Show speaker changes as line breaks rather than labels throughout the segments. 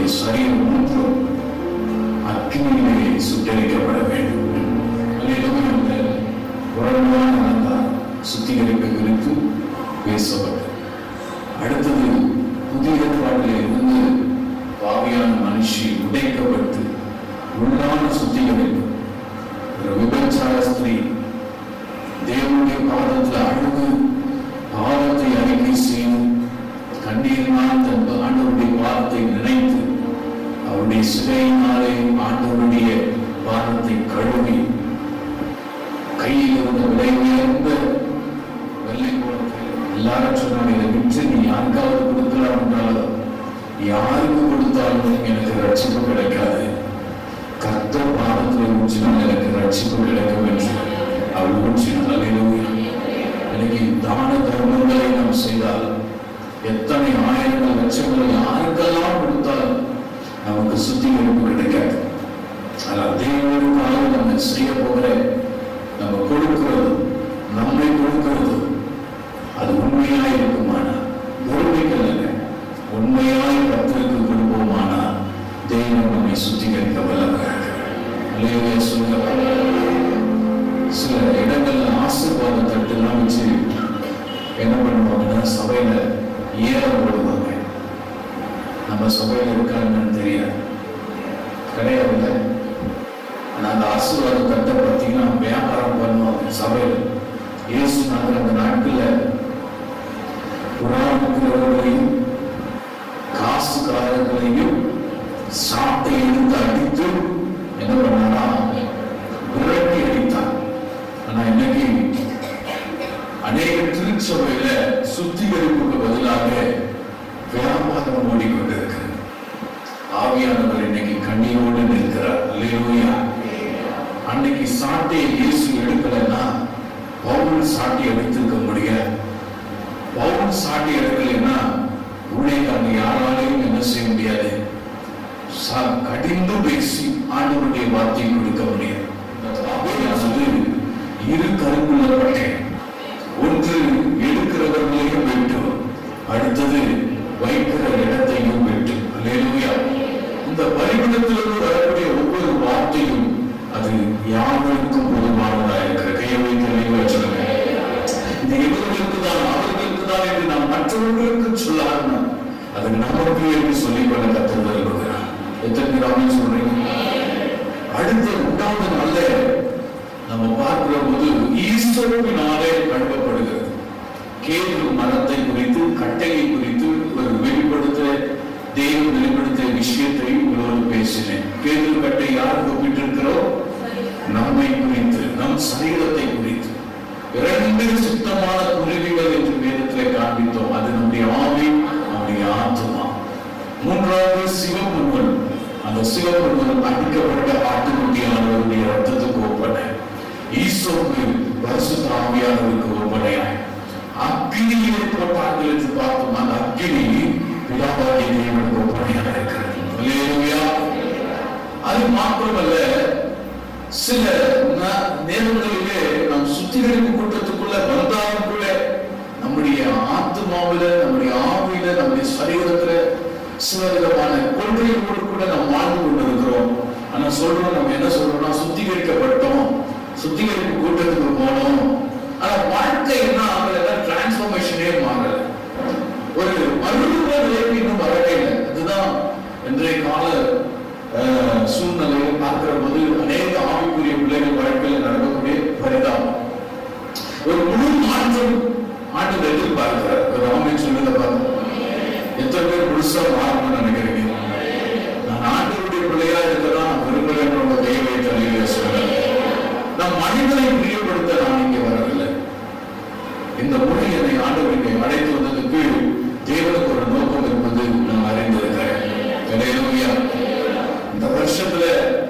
சரீரம் மூன்றும் அக்னியிலே சுட்டரிக்கப்பட வேண்டும் அல்லேலூயா. இந்த புறம்பான அலங்காரம் சுத்திகரிப்பு குறித்து பேசப்பட்டது அடுத்தது புதிய ஏற்பாட்டிலே இருந்து பாவியான மனுஷி உடைக்கப்பட்டு உள்ளான சுத்திகரிப்பு ஒரு விபச்சார ஸ்திரீ தேவனுடைய பாதத்தில் அழுது பாவத்தை அறிக்கை செய்து கண்ணீரினால் தன் ஆண்டவருடைய பாதத்தை நினைத்து அவருடைய சிலையினாலே ஆண்டவருடைய பாதத்தை கழுவி கையில் இருந்த விலை உயர்ந்த வெள்ளை கோலத்தை எல்லாரும் சொன்னாங்க இதை விற்று நீ யாருக்காவது கொடுக்கலாம் என்றாலும் யாருக்கு கொடுத்தாலும் எனக்கு ரட்சிப்பு கிடைக்காது கர்த்தர் பாதத்தில் ஊற்றினால் எனக்கு ரட்சிப்பு கிடைக்கும் என்று அவள் ஊற்றினார் அல்லேலூயா எனக்கு தான தர்மங்களை நாம் செய்தால் எத்தனை ஆயிரங்கள் லட்சங்கள் யாருக்கெல்லாம் கொடுத்தால் நமக்கு சுத்திகரிப்பு கிடைக்காது ஆனால் தேவனுக்காக நம்ம செய்ய போகிற நம்ம கொடுக்கிறது நம்மை கொடுக்கிறது அது உண்மையாய் இருக்குமானா பொறுமைகள் அல்ல உண்மையாய் கர்த்தருக்கு கொடுப்போமானா தெய்வம் நம்மை சுத்திகரிக்க வல்லவராக அல்லேலூயா சொல்லுங்க சில இடங்கள்ல ஆசீர்வாத தட்டுலாம் வச்சு என்ன பண்ணுவாங்கன்னா சபையில ஏலம் போடுவாங்க நம்ம சபையில இருக்காங்கன்னு தெரியாது கிடையாதுல்ல ஆனா அந்த ஆசீர்வாத தட்டை பார்த்தீங்கன்னா வியாபாரம் பண்ணுவாங்க சபையில இயேசு நாங்கள் அந்த நாட்கள்ல புறாவுக்கிறவர்களையும் காசுக்காரர்களையும் சாட்டை எடுத்து அடித்து என்ன பண்ணாரா விரட்டி அடித்தார் ஆனா இன்னைக்கு அநேக திருச்சபையில சுத்திகரிப்புக்கு பதிலாக வியாபாரம் ஓடிக்கொண்டிருக்கிறது ஆவியானவர் இன்னைக்கு கண்ணீரோடு நிற்கிறார் அல்லேலூயா அன்னைக்கு சாட்டையை இயேசு எடுக்கலைன்னா பவுல் சாட்டி எடுத்திருக்க முடியாது பவுல் சாட்டி எடுக்கலைன்னா ஊழியக்காரங்க யாராலையும் என்ன செய்ய முடியாது ச- கடிந்து பேசி ஆண்டவருடைய வார்த்தையை கொடுக்க முடியாது அவையானது இரு கருங்குள்ள பட்டேன் ஒன்று எடுக்கிறவர்களையும் வெட்டும் அடுத்தது வைக்கிற இடத்தையும் வெட்டும் அல்லேலூயா இந்த பரிமளத்திலிருந்து வரக்கூடிய ஒவ்வொரு வார்த்தையும் அது யாவருக்கும் பொதுவானதா இருக்கிற கையை வைத்து நினைவு சொல்லுங்க இது இவர்களுக்கு தான் அவர்களுக்கு தான் என்று நாம் மற்றவர்களுக்கு சொல்லாமல் அது நமக்கு என்று சொல்லிக்கொள்ள கற்றுக் விரும்புகிறார் எத்தனை ராமன் சொல்றீங்க அடுத்த உண்டாவது நல்ல நம்ம பார்க்கிற போது ஈஸ்வரவினாலே கழுவப்படுகிறது கேது மரத்தை குறித்து கட்டையை குறித்து ஒரு வெளிப்படுத்த தெய்வம் வெளிப்படுத்திய விஷயத்தை உங்களோடு பேசினேன் கேது கட்டை யார் ஒப்பிட்டிருக்கிறோம் நம்மை குறித்து நம் சரீரத்தை குறித்து இரண்டு சுத்தமான குருவிகள் என்று வேதத்திலே காண்பித்தோம் அது நம்முடைய ஆவி நம்முடைய ஆத்மா மூன்றாவது சிவமுருகன் அந்த சிவமுருகன் அடிக்கப்பட்ட ஆட்டுக்குட்டியானவருடைய ரத்தத்துக்கு ஒப்பனை ஈசோக்கு பரிசுத்த ஆவியானவருக்கு ஒப்பனையாய் அக்னியிலே போட்டார்கள் என்று பார்த்தோம் அந்த அக்னி பிதாவாகிய தேவனுக்கு ஒப்பனையாக இருக்கிறது அல்லேலூயா அது மாத்திரமல்ல சில ந- நேரங்களிலே நாம் சுத்திகரிப்பு கூட்டத்துக்குள்ள வந்தாலும் கூட நம்முடைய ஆத்மாவில நம்முடைய ஆவியில நம்முடைய சரீரத்துல சில விதமான கொள்கைகளோடு கூட நாம் வாழ்ந்து கொண்டிருக்கிறோம் ஆனா சொல்றோம் நம்ம என்ன சொல்றோம்னா சுத்திகரிக்கப்பட்டோம் சுத்திகரிப்பு கூட்டத்துக்கு போனோம் ஆனா வாழ்க்கை என்ன ஆகல டிரான்ஸ்ஃபர்மேஷனே மாறல ஒரு மருத்துவ நிலைக்கு இன்னும் வரவே இல்லை அதுதான் இன்றைய கால அஹ், சூழ்நிலையை பார்க்கிற போது அநேக ஆவிக்குரிய பிள்ளைகள் வாழ்க்கையில் நடக்கக்கூடிய பரிதாபம் ஒரு முழு மாற்றம் ஆண்டு எதிர்பார்க்கிறார் ஒரு ஆமை சொல்லுங்க பாருங்க எத்தனை பேர் முழுசா மாறணும்னு நினைக்கிறீங்க நான் ஆண்டவருடைய பிள்ளையா இருக்கதான் நான் விரும்புகிறேன் உங்க தெய்வத்தை தலையில சொல்லுங்க நான் மனிதனை பிரியப்படுத்த நான் இங்கே வரவில்லை இந்த முறை என்னை ஆண்டவர் இங்கே அழைத்து வந்ததுக்கு தேவனுக்கு ஒரு நோக்கம் இருப்பது நான் அறிந்திருக்கிறேன் அல்லேலூயா. இந்த வருஷத்துல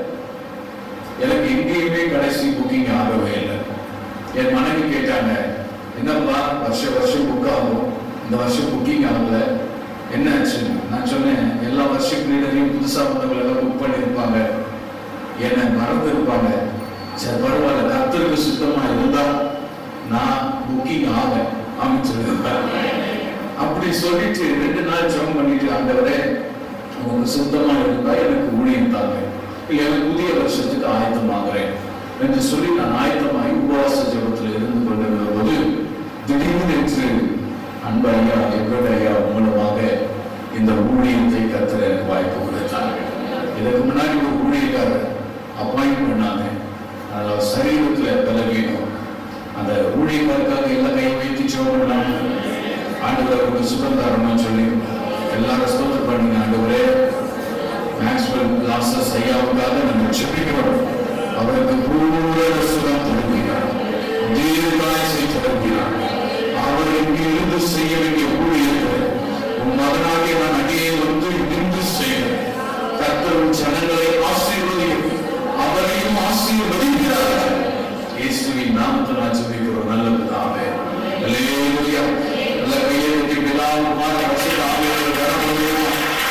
எனக்கு எங்கேயுமே கடைசி புக்கிங் ஆகவே இல்லை என் மனைவி கேட்டாங்க என்னப்பா வருஷ வருஷம் புக் ஆகும் இந்த வருஷம் புக்கிங் ஆகல என்னாச்சு நான் சொன்னேன் எல்லா வருஷம் லீடரையும் புதுசா வந்தவங்க எல்லாம் புக் பண்ணியிருப்பாங்க என்னை மறந்து இருப்பாங்க சரி பரவாயில்ல கர்த்தருக்கு சுத்தமா இருந்தா நான் புக்கிங் ஆக அமைச்சிருக்கேன் அப்படி சொல்லிட்டு ரெண்டு நாள் ஜெபம் பண்ணிட்டு ஆண்டவரே உங்க சுத்தமா இருந்தா எனக்கு ஊழியம் தாங்க இல்லை எனக்கு புதிய வருஷத்துக்கு ஆயத்தமாகிறேன் என்று சொல்லி நான் ஆயத்தமாகி உபவாச ஜெபத்தில் இருந்து கொண்டிருந்த போது திடீர்னு என்று அன்பு ஐயா எவ்வளவு ஐயா மூலமாக இந்த ஊழியத்தை கத்துற எனக்கு வாய்ப்பு கொடுத்தாங்க இதுக்கு முன்னாடி ஒரு ஊழியக்காரர் அப்பாயிண்ட் பண்ணாங்க அதில் சரீரத்துல பலவீனம் அந்த ஊழியக்காருக்காக எல்லாம் கை வைத்து ஜெபம் பண்ணாங்க ஆண்டவர் ஒரு சுகந்தாரம்னு சொல்லி எல்லாரும் ஸ்தோத்திரம் பண்ணுங்க ஆண்டவரே மேக்ஸ்வெல் லாசஸ் ஐயாவுக்காக நம்ம ஜெபிக்கிறோம் அவருக்கு பூரண சுகம் தருகிறார் தீர்காயசை தருகிறார் அவர் இங்கு இருந்து செய்ய வேண்டிய ஊழியத்தை உன் மகனாகிய நான் அடியே வந்து இருந்து செய்கிறேன் கர்த்தரும் ஜனங்களை ஆசீர்வதியும் அவரையும் ஆசீர்வதிக்கிறார் இயேசுவின் நாமத்தில் நான் ஜெபிக்கிறோம் நல்ல பிதாவே அல்லேலூயா நல்ல கையை வைத்து பிதாவும் குமாரன் பரிசுத்த ஆவியானவர் கரமொழியும்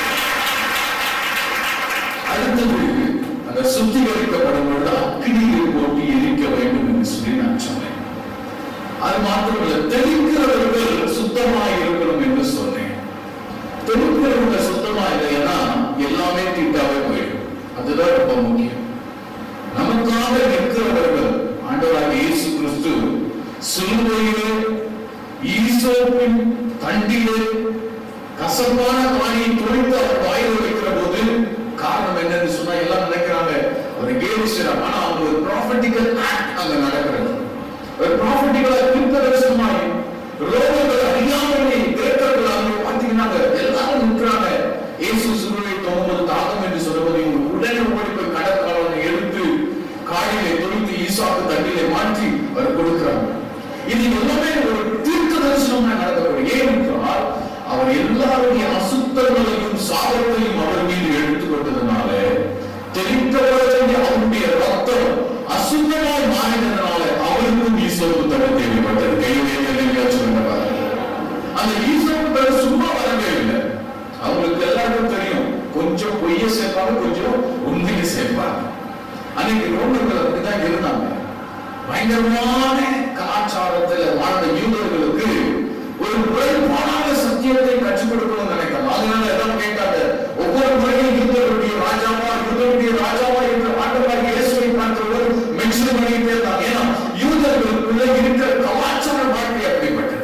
அடுத்தது அந்த சுத்திகரிக்கப்படும் பொழுது அக்கினியில் போட்டு எரிக்க வேண்டும் என்று சொல்லி நான் சொன்னேன் அது மாத்திரமல்ல தெளிக்கிறவர்கள் சுத்தமாய் இருக்கணும் என்று சொன்னேன் தெளிக்கிறவங்க சுத்தமா இல்லைன்னா எல்லாமே தீட்டாவே போயிடும் அதுதான் ரொம்ப முக்கியம் நமக்காக நிற்கிறவர்கள் ஆண்டவராக இயேசு கிறிஸ்து சிலுவையிலே ஈசோப்பின் தண்டிலே கசப்பான காணியை தொழித்து அவர் வாயில் வைக்கிற போது காரணம் என்னன்னு சொன்னா எல்லாம் நினைக்கிறாங்க அவர் கேலி செய்றாங்க ஆனா அவங்க ஒரு ப்ராஃபட்டிக்கல் ஆக்ட் அங்க நடக்கிறது ஒரு ப்ராஃபட்டிக்கலா தீர்க்க தரிசனமாய் ரோமர்கள் அறியாமலே கிரேக்கர்கள் அங்க பாத்தீங்கன்னா எல்லாரும் நிற்கிறாங்க இயேசு சிலுவை தொங்கும்போது தாகம் என்று சொல்லுவது இவங்க உடனே ஓடி போய் கடற்காலம் எடுத்து காடிலே தொழித்து ஈசாக்கு தண்ணிலே மாற்றி அவர் கொடுக்கிறாங்க இது எல்லாமே ஒரு தீர்க்க தரிசனமா நடக்கக்கூடிய ஏன் என்றால் அவர் எல்லாருடைய அசுத்தங்களையும் சாபத்தையும் அவர் மீது எடுத்துக்கொண்டதுனால தெளிக்கப்பட வேண்டிய அவருடைய ரத்தம் அசுத்தமாய் மாறினதுனால அவருக்கும் ஈசோப்பு தர தேவைப்பட்டது கையுடைய சொல்லுங்க அந்த ஈசோப்பு தர சும்மா வரவே இல்லை அவங்களுக்கு எல்லாருக்கும் தெரியும் கொஞ்சம் பொய்ய சேர்ப்பாங்க கொஞ்சம் உண்மையை சேர்ப்பாங்க அன்னைக்கு ரோமர்கள் அப்படிதான் இருந்தாங்க பயங்கரமான கலாச்சாரத்துல வாழ்ந்த யூதர்களுக்கு ஒரு முறைப்பாடான சத்தியத்தை கற்றுக் கொடுக்கணும்னு நினைக்கிறாங்க அதனால எல்லாம் கேட்டாங்க ஒவ்வொரு முறையும் யூதர்களுடைய ராஜாவா யூதருடைய ராஜாவா என்று ஆண்டவராக இயேசுவை பார்த்தவர் மென்ஷன் பண்ணிட்டே இருந்தாங்க ஏன்னா யூதர்களுக்குள்ள இருக்கிற கலாச்சார வாழ்க்கை அப்படிப்பட்டது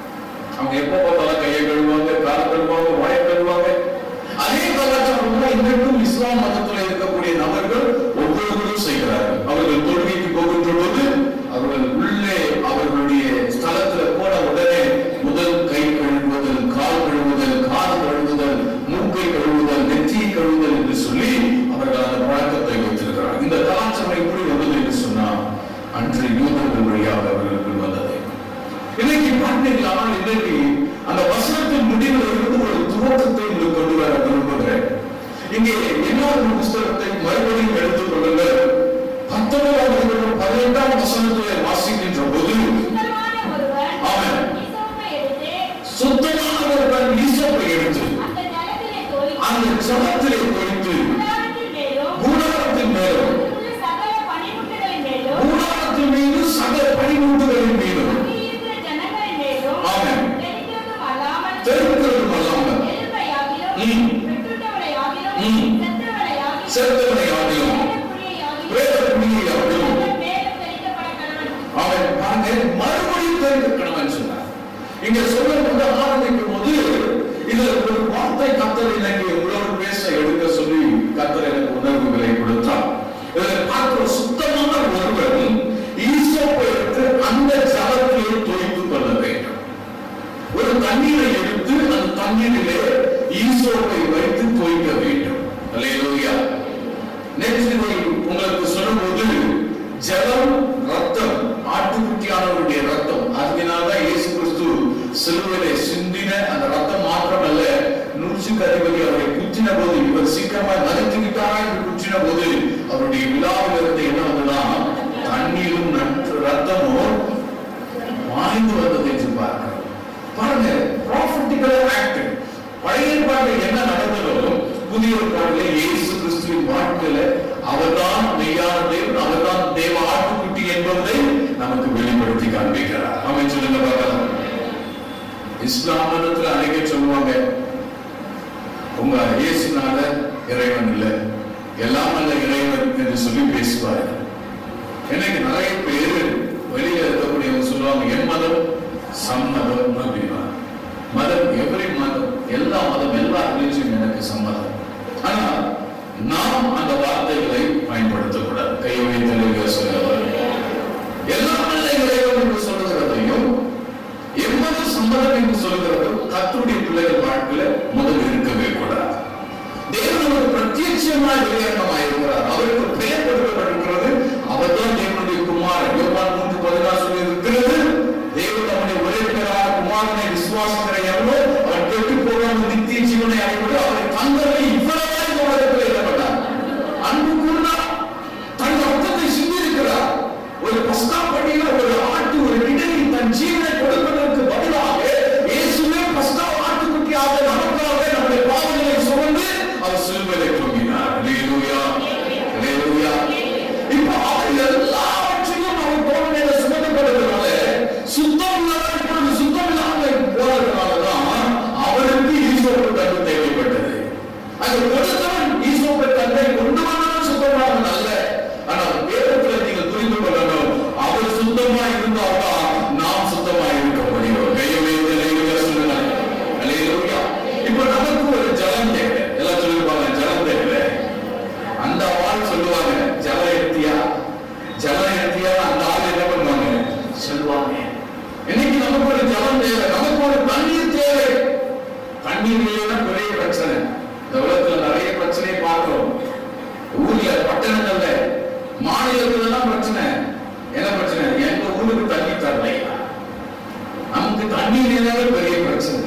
அவங்க எப்போ பார்த்தாலும் கையை கழுவாங்க காலை கழுவாங்க வாயை கழுவாங்க அதே கலாச்சாரம் தான் இன்றைக்கும் இஸ்லாம் மதத்தில் இருக்கக்கூடிய நபர்கள் ஒவ்வொருவரும் செய்கிறார்கள் அவர்கள் தொழுகைக்கு போகின்ற போது அவர்கள் உள்ளே அவர்களுடைய ஸ்தலத்துல போன உடனே முதல் கை கழுவுதல் கால் கழுவுதல் கால் கழுவுதல் மூக்கை கழுவுதல் நெற்றியை கழுவுதல் என்று சொல்லி அவர்கள் அந்த பழக்கத்தை வைத்திருக்கிறார்கள் இந்த கலாச்சாரம் எப்படி வந்தது என்று சொன்னால் அன்று யூதர்கள் வழியாக அவர்களுக்கு வந்தது இன்னைக்கு பார்த்தீங்களா இன்னைக்கு அந்த வசனத்தின் முடிவில் இருந்து ஒரு துவக்கத்தை உங்களுக்கு கொண்டு வர விரும்புகிறேன் இங்கே இன்னொரு புஸ்தகத்தை மறுபடியும் எடுத்துக் கொள்ளுங்கள் பத்தொன்பதாம் அதிகாரம் பதினெட்டாம் வசனத்தை வாசிக்கின்ற போது
சுத்தமான ஒருவன்
ஆமென்.
இசோப்பை எடுத்து
சுத்தமான ஒருவன் ஈசோப்பை எடுத்து
அந்த ஜலத்திலே தோய்த்து
அந்த ஜலத்திலே தொழித்து
கூடாரத்தின் மேலும்
கூடாரத்தின் மேலும்
உள்ள சகல பனிமுட்டுகளின் மேலும்
கூடாரத்தின் மீது சகல பனிமூட்டுகளின் மீதும்
அங்கே இருக்கிற ஜனங்களின் மேலும்
ஆமென்.
தெளிக்கிறதும் அல்லாமல்
தெளிக்கிறதும் அல்லாமல்
எலும்பையாகிலும்
ம்.
வெட்டுண்டவளையாகிலும்
ம்.
செத்தவளையாகிலும்
செத்தவனையாகிலும்
வேதக்குழியையாகிலும்
வேத புண்ணியாகிலும்
அவன் மேலும் தெளிக்கப்பட கடவன்
அவன் பாருங்க மறுபடியும் தெரிவிக்கணும்னு சொன்னார் இங்க சொல்லும்போது ஆரம்பிக்கும் போது இதுல ஒரு வார்த்தை கத்தர் இன்னைக்கு உங்களோடு பேச எடுக்க சொல்லி கத்தர் எனக்கு உணர்வுகளை கொடுத்தார் இதுல பார்க்கிற சுத்தமான ஒருவன் ஈசோப்பை எடுத்து அந்த ஜலத்திலே தோய்த்து கொள்ள வேண்டும் ஒரு தண்ணீரை எடுத்து அந்த தண்ணீரிலே ஈசோப்பை வைத்து தோய்க்க வேண்டும் அல்லேலூயா நெக்ஸ்ட் இதை உங்களுக்கு சொல்லும்போது ஜலம் ரத்தம் ஆட்டுக்குட்டியானவருடைய ரத்தம் அதனால்தான் இயேசு கிறிஸ்து சிலுவையிலே சிந்தின அந்த ரத்தம் மாத்திரமல்ல நூற்றுக்கு அதிபதி அவரை குத்தின போது இவர் சீக்கிரமாய் மறைத்துக்கிட்டாரா என்று குத்தின போது அவருடைய விழாவில் இருந்து என்ன வந்ததுன்னா தண்ணீரும் நற்று ரத்தமும் வாய்ந்து வந்தது என்று பார்க்கிறோம் பாருங்க ப்ராஃபிட்டிக்கல் ஆக்ட் பழைய ஏற்பாட்டில் என்ன நடந்ததோ புதிய ஏற்பாட்டிலே இயேசு கிறிஸ்துவின் வாழ்க்கையில அவர்தான் மெய்யான தேவன் அவர்தான் தேவ ஆட்டுக்குட்டி என்பதை நமக்கு வெளிப்படுத்தி காண்பிக்கிறார் அவன் சொல்லுங்க பார்க்கலாம் இஸ்லாம் மதத்துல அன்னைக்கே சொல்லுவாங்க உங்க இயேசுனால இறைவன் இல்லை எல்லாம் அல்ல இறைவன் என்று சொல்லி பேசுவார்கள் எனக்கு நிறைய பேர் வெளியே இருக்கக்கூடியவங்க சொல்லுவாங்க என் மதம் சம்மதம் அப்படின்னா மதம் எவரி மதம் எல்லா மதம் எல்லா ரிலீஜியும் எனக்கு சம்மதம் ஆனா நாம் அந்த வார்த்தைகளை பயன்படுத்தக்கூடாது கை வைத்தலை சொல்லுவார் எல்லா நல்ல இறைவன் என்று சொல்லுகிறதையும் எவ்வளவு சம்மதம் என்று சொல்கிறதும் கத்தருடைய பிள்ளைகள் வாழ்க்கையில முதல் இருக்கவே கூடாது தேவன் ஒரு பிரத்யட்சமாய் வெளியரங்கமாய் இருக்கிறார் அவருக்கு பெயர் கொடுக்கப்பட்டிருக்கிறது அவர் தான் தேவனுடைய குமாரன் யோவான் மூன்று பதினாறு சொல்லி இருக்கிறது தேவன் அவனை ஒரே பேரான குமாரனை விசுவாசிக்கிற எவனோ அவன் கெட்டு போகாமல் நித்திய ஜீவனை அடைவது அவரை தந்தவை இவ்வளவாய் இந்த உலகத்தில் எழுதப்பட்டார் அன்பு கூர்ந்தார் தன் ரத்தத்தை சிந்திருக்கிறார் ஒரு பஸ்கா பண்டிகையில ஒரு ஆட்டு ஒரு இடை தன் ஜீவனை கொடுப்பதற்கு பதிலாக இயேசுவே பஸ்கா ஆட்டுக்குட்டியாக நமக்காக நம்முடைய பாவங்களை சுமந்து அவர் சிலுவையிலே தொங்கினார் அல்லேலூயா அல்லேலூயா இப்போ அவர் எல்லாவற்றையும் அவர் தோல்மையில சுமந்தப்படுறதுனால சுத்தம் இல்லாத இப்பொழுது சுத்தம் இல்லாமல் போறதுனாலதான் அவருக்கு ஈசோப்பு தண்டு தேவைப்பட்டது அது கொடுத்தவன் ஈசோப்பை தந்தை கொண்டு வந்தவன் சுத்தமானவன் அல்ல ஆனால் வேதத்துல நீங்கள் புரிந்து கொள்ளணும் அவர் சுத்தமா இருந்தால்தான் நாம் சுத்தமா இருக்க முடியும் கையவே தலைவர்கள சொல்லுங்க அல்லேலூயா இப்போ நமக்கு ஒரு ஜலம் தேவை எல்லாம் சொல்லிருப்பாங்க ஜலம் தேவை அந்த ஆள் சொல்லுவாங்க ஜலம் எடுத்தியா ஜலம் எடுத்தியா அந்த ஆள் என்ன பண்ணுவாங்க சொல்லுவாங்க இன்னைக்கு நமக்கு ஒரு ஜலம் தேவை நமக்கு ஒரு தண்ணீர் தேவை தண்ணீர் இல்லைன்னா பெரிய பிரச்சனை இந்த உலகத்துல நிறைய பிரச்சனையை பார்க்கிறோம் ஊர்ல பட்டணங்கள்ல மாநிலத்துல எல்லாம் பிரச்சனை என்ன பிரச்சனை எங்க ஊருக்கு தண்ணி தரலையா நமக்கு தண்ணீர் இல்லாத பெரிய பிரச்சனை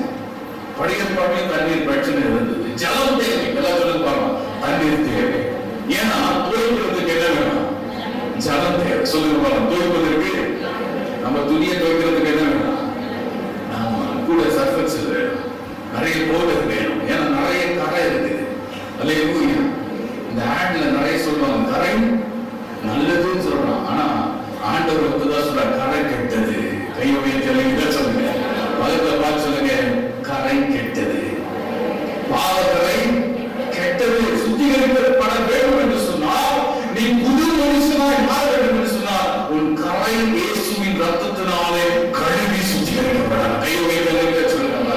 பழைய தண்ணீர் பிரச்சனை இருந்தது ஜலம் தேவை எல்லாம் சொல்லுங்க பாருங்க தண்ணீர் தேவை ஏன்னா துவைக்கிறதுக்கு என்ன வேணும் ஜலம் தேவை சொல்லுங்க பாருங்க துவைப்பதற்கு நம்ம துணியை துவைக்கிறதுக்கு என்ன வேணும் ஆமா கூட சர்ஃபெக்ஸ் வேணும் நிறைய பவுடர் வேணும் ஏன்னா நிறைய கரை இருக்குது அல்லேலூயா இந்த ஆட்ல நிறைய சொல்லுவாங்க கரை நல்லதுன்னு சொல்றான் ஆனா ஆண்டவர் வந்து தான் சொல்ற கரை கெட்டது கையோடைய தெளிவுதான் சொல்லுங்க பக்கத்துல பார்த்து சொல்லுங்க கரை கெட்டது பாவக்கரை கெட்டது சுத்திகரிக்கப்பட வேண்டும் என்று சொன்னால் நீ புது மனுஷனாய் மாற வேண்டும் என்று சொன்னால் உன் கரை இயேசுவின் ரத்தத்தினாலே கழுவி சுத்திகரிக்கப்பட கையோடைய தெளிவுல சொல்லுங்க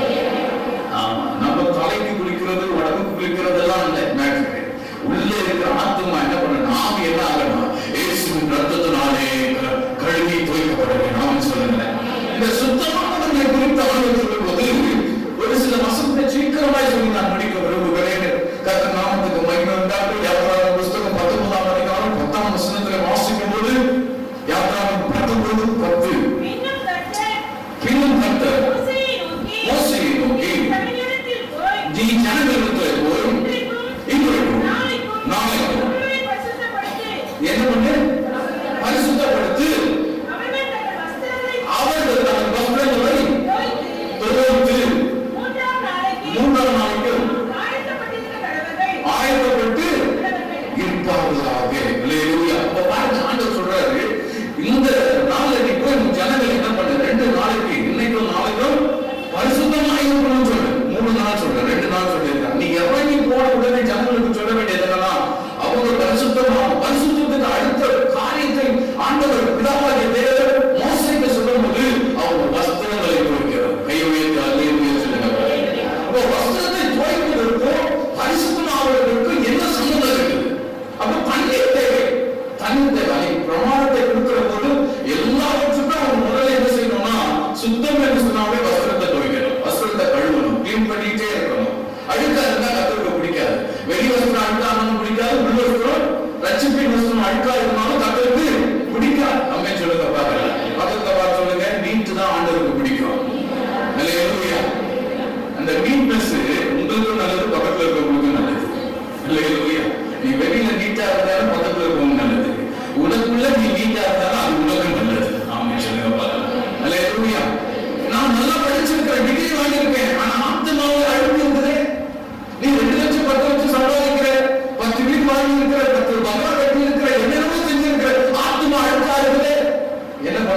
ஆமா நம்ம தலைக்கு குளிக்கிறது உடம்புக்கு குளிக்கிறது எல்லாம் இல்லை மேட்ரு உள்ளே இருக்கிற ஆத்மா என்ன பண்ண நாம் என்ன ஆகணும் இயேசுவின் ரத்தத்தினாலே க- கழுவி துவைக்கப்பட வேண்டும் சொல்லுங்களேன் இந்த சுத்தமானவர்களை குறித்து அவர்கள் சொல்லும்போது ஒரு சில வசனத்தை சீக்கிரமாய் சொல்லி நான் முடிக்க விரும்புகிறேன் கத்த நாமத்துக்கு மகிமை உண்டாகும் யாத்திராவின் புஸ்தகம் பத்தொன்பதாம் அதிகாரம் பத்தாம் வசனத்தில் வாசிக்கும் போது யாத்திராவின் பத்தொன்பது பத்து
இன்னும் கர்த்தர்
பின்னும் கர்த்தர்
மோசேயை நோக்கி,
மோசேயை நோக்கி,
"சமீபத்தில் போய்,
நீ ஜனங்களிடத்தில் போய்
இன்றைக்கும்,
இன்றைக்கும்
நாளைக்கும்
நாளைக்கும்
உங்களை பரிசுத்தப்படுத்து.
என்ன பண்ணு பரிசுத்தப்படுத்து
அவர்கள் தங்கள் வஸ்திரங்களை
அவர்கள் தங்கள் வஸ்திரங்களை
தோய்த்து,
துவைத்து
மூன்றாம் நாளைக்கு
மூன்றாம் நாளைக்கும்
ஆயத்தப்பட்டிருந்த கடவர்கள்
ஆயத்தப்பட்டு
கடவர்கள்.
இருப்பார்களாக அல்லேலூயா. அப்ப பாருங்க ஆண்டவர் சொல்றாரு இந்த நாள்ல நீ போய் உன் ஜனங்கள் என்ன பண்ணு ரெண்டு நாளைக்கு இன்னைக்கும் நாளைக்கும் பரிசுத்தமா இருக்கணும்னு சொல்லு மூணு நாள் சொல்ற ரெண்டு நாள் சொல்லியிருக்காங்க நீ இறங்கி போன உடனே ஜனங்களுக்கு சொல்ல வேண்டியது என்னன்னா அவங்க பரிசுத்தமா பரிசுத்தத்துக்கு அடுத்த காரியத்தை ஆண்டவர் பிதாவாகிய தேவன் மோசைக்கு சொல்லும்போது அவங்க வஸ்திரங்களை துவைக்கிறார் கை உயர்த்தி அல்லேலூயா சொல்லுங்க அப்போ வஸ்திரத்தை துவைப்பதற்கும் பரிசுத்தமாவதற்கும் என்ன சம்பந்தம் இருக்குது அப்ப தண்ணீர் தேவை தண்ணீர் தேவை அன்னைக்கு பிரமாணத்தை கொடுக்கிற போது எல்லாவற்றுக்கும் அவங்க முதல்ல என்ன செய்யணும்னா சுத்தம் என்று சொன்னாலே வஸ்திரத்தை துவைக்கணும் வஸ்திரத்தை கழுவணும் கிளீன் பண்ணிட்டே இருக்கணும் அழுக்கா இருந்தா கத்தருக்கு பிடிக்காது வெளி வஸ்திரம் அழுக்கா இருந்தாலும் பிடிக்காது உள் வஸ்திரம் ரட்சிப்பின் வஸ்திரம் அழுக்கா இருந்தாலும் கத்தருக்கு பிடிக்காது அம்மே சொல்லுங்க பாருங்க பக்கத்துல பார்த்து சொல்லுங்க நீட்டு தான் ஆண்டவருக்கு பிடிக்கும் அல்லேலூயா அந்த நீட்னஸ் உங்களுக்கும் நல்லது பக்கத்துல இருக்கவங்களுக்கும் நல்லது இல்லையா நீ வெளியில நீட்டா இருந்தாலும் பக்கத்துல இருக்கவங்க நல்லது உனக்குள்ள நீ நீட்டா இருந்தாலும் அது உனக்கும் நல்லது ஆமா சொல்லுங்க பாருங்க அல்லேலூயா நான் நல்லா படிச்சிருக்கிறேன் டிகிரி வாங்கியிருக்கேன் ஆனா ஆத்மாவில் அழுக்கு இருக்குது நீ ரெண்டு லட்சம் பத்து லட்சம் சம்பாதிக்கிற பத்து வீடு வாங்கி இருக்கிற பத்து பங்களா கட்டி இருக்கிற என்னென்னமோ செஞ்சிருக்கிற ஆத்மா அழுக்கா இருக்குது என்ன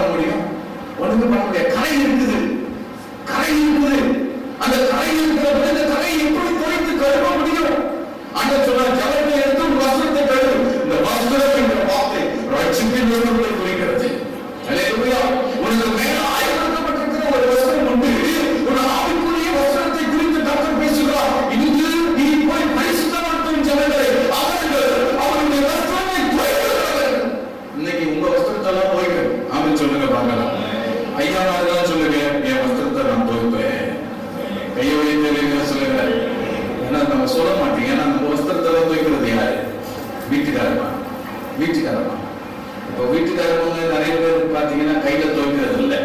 சொல்ல மாட்டீங்க ஏன்னா நம்ம வஸ்திரத்தெல்லாம் துவைக்கிறது யாரு வீட்டுக்காரமா வீட்டுக்காரமா இப்போ வீட்டுக்காரவங்க நிறைய பேர் பார்த்தீங்கன்னா கையில துவைக்கிறது இல்லை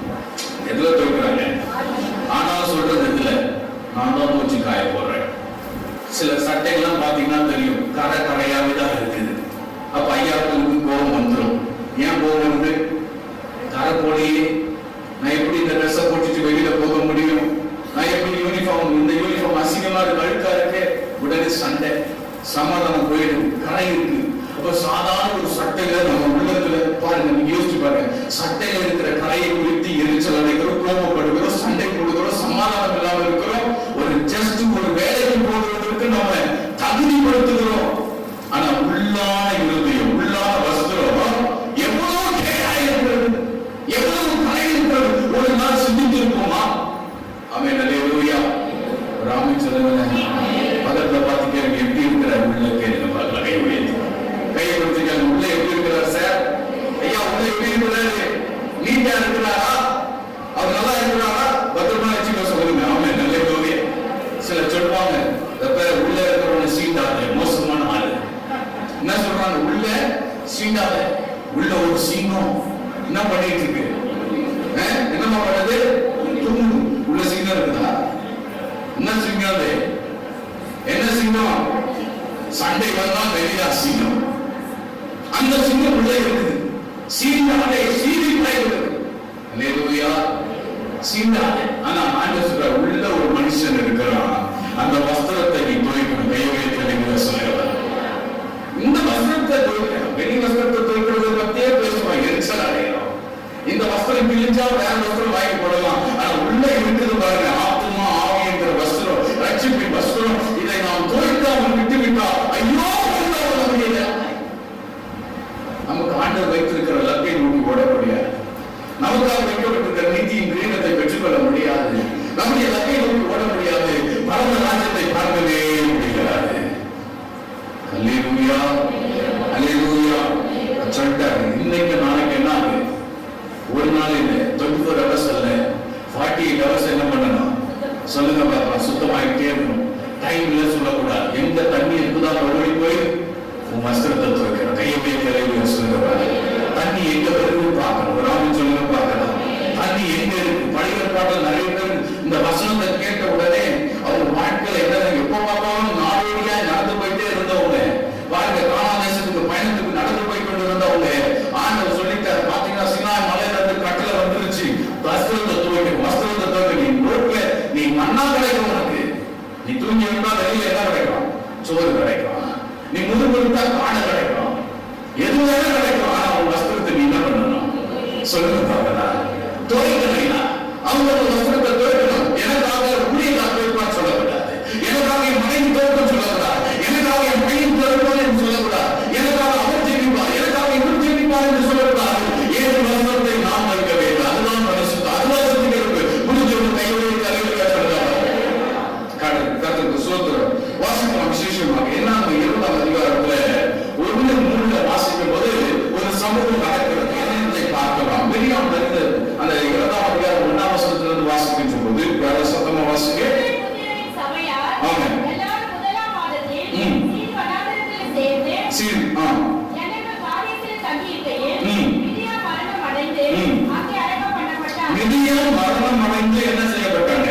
எதுல துவைக்கிறாங்க ஆனாலும் சொல்றது இதுல நான் தான் துவச்சு காய போடுறேன் சில சட்டைகள்லாம் பார்த்தீங்கன்னா தெரியும் கரை கரையாவே தான் இருக்குது அப்ப ஐயாவுக்கு கோபம் வந்துடும் ஏன் கோபம் வந்து கரை போலையே நான் எப்படி இந்த ட்ரெஸ்ஸை போட்டுட்டு வெளியில போக முடியும் நான் எப்படி யூனிஃபார்ம் இந்த யூனிஃபார்ம் அசிங்கமா இருக்கு அழுக்கா இருக்கு உடனே சண்டை சமாதானம் போயிடும் கரை இருக்கு அப்ப சாதாரண ஒரு சட்டையில நம்ம உள்ளத்துல பாருங்க நீங்க யோசிச்சு பாருங்க சட்டையில இருக்கிற கரையை குறித்து எரிச்சல் அடைக்கிறோம் கோபப்படுகிறோம் சண்டை போடுகிறோம் சமாதானம் இல்லாம இருக்கிறோம் ஒரு ஜஸ்ட் ஒரு வேலைக்கு போடுவதற்கு நம்ம தகுதிப்படுத்துகிறோம் ஆனா உள்ளான இருதயம் உள்ளான வஸ்திரம் எவ்வளவு கேடா இருக்கிறது எவ்வளவு கரை இருக்கிறது ஒரு நாள் சிந்தித்திருப்போமா அவன் நல்ல ராமி சொல்லுங்க பக்கத்துல பார்த்து கேளுங்க எப்படி இருக்கிறார் உள்ள கேளுங்க பார்க்கலாம் கை உயர்த்தி கையை கொடுத்து கேளுங்க உள்ள எப்படி இருக்கிறார் சார் ஐயா உள்ள எப்படி இருக்கிறாரு நீட்டா இருக்கிறாரா அவர் நல்லா இருக்கிறாரா பத்திரமா வச்சுக்க சொல்லுங்க அவன் நல்ல கோவிய சில சொல்லுவாங்க எப்ப உள்ள இருக்கிறவன சீண்டாத மோசமான ஆளு என்ன சொல்றாங்க உள்ள சீண்டாத உள்ள ஒரு சிங்கம் என்ன பண்ணிட்டு இருக்கு அஹ், என்னம்மா பண்ணுது தூங்குது உள்ள சிங்கம் இருக்குதா என்ன சிங்கம் அது என்ன சிங்கம் சண்டை வந்தா வெளியா சிங்கம் அந்த சிங்கம் உள்ள இருக்குது சீண்டாதே சீறி இருக்குது அல்லேலூயா சீண்டாதே ஆனா ஆண்டவர் சொல்ற உள்ள ஒரு மனுஷன் இருக்கிறான் அந்த வஸ்திரத்தை நீ துவைக்கணும் கையை சொல்லுகிறார் இந்த வஸ்திரத்தை துவைக்கணும் வெளி வஸ்திரத்தை துவைக்கிறத பத்தியே பேசுவான் எரிச்சல் அடையணும் இந்த வஸ்திரம் கிழிஞ்சா வேற வஸ்திரம் வாங்கி போடலாம் ஆனா உள்ள இருக்குது பாருங்க ஆத்மா ஆவி என்கிற வஸ்திரம் ரட்சிப்பின் வஸ்திரம் இதை நாம் துவைக்காமல் விட்டு விட்டா ஐயோ உள்ள வர முடியல நமக்கு ஆண்டவர் வைத்திருக்கிற லக்கை நோக்கி ஓட முடியாது நமக்காக வைக்கப்பட்டிருக்கிற நீதியின் கிரீடத்தை பெற்றுக்கொள்ள முடியாது நம்முடைய லக்கை நோக்கி ஓட முடியாது பரம ராஜ்யத்தை பார்க்கவே முடியாது அல்லேலூயா அல்லேலூயா சொல்லிட்டாரு இன்னைக்கு நாளைக்கு என்ன ஆகுது ஒரு நாள் இல்லை டுவெண்ட்டி ஃபோர் ஹவர்ஸ் அல்ல ஃபார்ட்டி எயிட் ஹவர்ஸ் என்ன பண்ணணும் சொல்லுங்க பாப்பா சுத்தமாகிட்டே இருக்கணும் டைம் இல்லை சொல்லக்கூடாது எந்த தண்ணி இருக்குதோ அதை ஓடி போய் உன் வஸ்திரத்தை துவைக்கிற கையை தலைவிய சொல்லுங்க பாரு தண்ணி எங்க வருது பார்க்கணும் ராமன் சொல்லுங்க பார்க்கலாம் தண்ணி எங்க இருக்கு பழைய பாடல் நிறைய பேர் இந்த வசனத்தை கேட்ட உடனே அவங்க வாழ்க்கையில என்ன எப்ப பார்த்தாலும் நாடோடியா நடந்து போயிட்டே இருந்தவங்க பாருங்க காணா தேசத்துக்கு பயணத்துக்கு நடந்து போய் கொண்டு இருந்தவங்க ஆண்டவர் சொல்லிட்டார் பாத்தீங்கன்னா சினாய் மலையில இருந்து கட்டளை வந்துருச்சு வஸ்திரத்தை துவைக்க வஸ்திரத்தை துவைக்க நீ ரோட்ல நீ மண்ணா கிடைக்கும் உனக்கு நீ தூங்கி இருந்தா வெளியில என்ன கிடைக்கும் சோறு கிடைக்கும் நீ முதுகுடுத்தா காடை கிடைக்கும் எது வேணா கிடைக்கும் ஆனா உன் வஸ்திரத்தை நீ என்ன பண்ணணும் சொல்லுங்க பார்க்கலாம் துவைக்கணும் அவங்க ஒரு வஸ்திரத்தை துவைக்கணும் எனக்காக ஊழியக்காக துவைப்பான்னு சொல்லக்கூடாது எனக்காக என் மனைவி துவைப்பன்னு சொல்லக்கூடாது எனக்காக என் பையன் துவைப்பான் என்று சொல்லக்கூடாது எனக்காக அவர் ஜெபிப்பார் எனக்காக இவர் ஜெபிப்பார் என்று சொல்லக்கூடாது ஏழு வஸ்திரத்தை நாம் வைக்க வேண்டும் அதுதான் பரிசுத்தம் அதுதான் சுத்திகரிப்பு முடிஞ்சவங்க கையோடு தலைவர் சொல்லலாம் கர்த்தருக்கு சோத்திரம் வாசிக்கலாம் விசேஷமாக என்ன இருபதாம் அதிகாரத்துல ஒன்று மூணுல வாசிக்கும் போது ஒரு சம்பவம் நடக்கிறது என்னத்தை பார்க்கலாம் மிரியாம் இருந்து அந்த இருபதாம் அதிகாரம் ஒன்றாம் வசனத்துல இருந்து வாசிக்கின்ற போது வேற சத்தமா வாசிக்க
புதியரின் சபையார்
ஆமென்.
எல்லாரும் முதலாம் மாதத்தில்
ம்.
சீர் வனாந்திரத்தில் சேர்ந்து
சரி ஆ
ஜனங்கள் காரியத்தில் தங்கியிருக்கையில்
ம்.
மிதியா மரணம் அடைந்து
ம்.
அங்கே அடக்கம் பண்ணப்பட்டார்
மிதியாம் மரணம் அடைந்து என்ன செய்யப்பட்டாங்க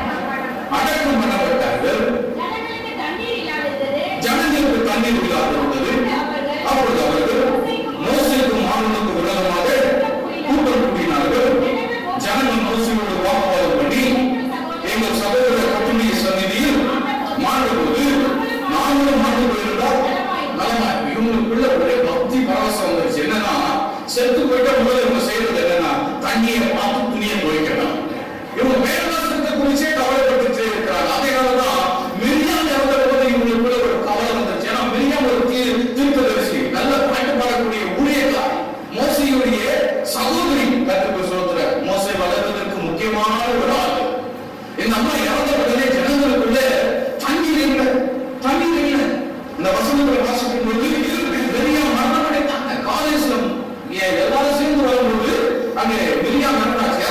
அடக்கம் பண்ணப்பட்டார்கள்
ஜனங்களுக்கு தண்ணீர் இல்லாதிருந்தது
ஜனங்களுக்கு தண்ணீர் இல்லாது இருந்தது அப்பொழுது அவர்கள் மோசேக்கும் ஆரோனுக்கும் விரோதமாக கூட்டம் கூட்டினார்கள் ஜனங்கள் மோசையோடு வாக்குவாதம் பண்ணி எங்கள் சகோதர கட்டுடைய சந்நிதியில் மாறும்போது நாங்களும் மாண்டு போயிருந்தால் நலமா இவங்களுக்குள்ள ஒரே பக்தி பரவசம் வந்துருச்சு என்னன்னா செத்து போயிட்டா முதல்ல இவங்க செய்யறது என்னன்னா தண்ணியை பார்த்து துணியை துவைக்கணும் இவங்க வேதவாசத்தை குறிச்சே கவலைப்பட்டு இருக்கிறாங்க அதனாலதான் மிரியாம் இறந்த போது இவங்களுக்குள்ள ஒரு கவலை வந்துச்சு ஏன்னா மிரியாம் ஒரு தீ தீர்க்கதரிசி நல்ல பாட்டு பாடக்கூடிய ஊழியக்கார் மோசையுடைய சகோதரி கத்துக்கு சோத்திர மோசை வளர்வதற்கு முக்கியமான ஒரு ஆள் இந்த அம்மா இறந்த உடனே ஜனங்களுக்குள்ள தண்ணீர் இல்லை தண்ணீர் இல்லை இந்த வசனங்களை வாசிக்கும் பொழுது பெரிய மரணம் அடைந்தாங்க காலேஜ்ல எல்லாரும் சேர்ந்து வரும்போது அங்கே மிரியா மரணாச்சு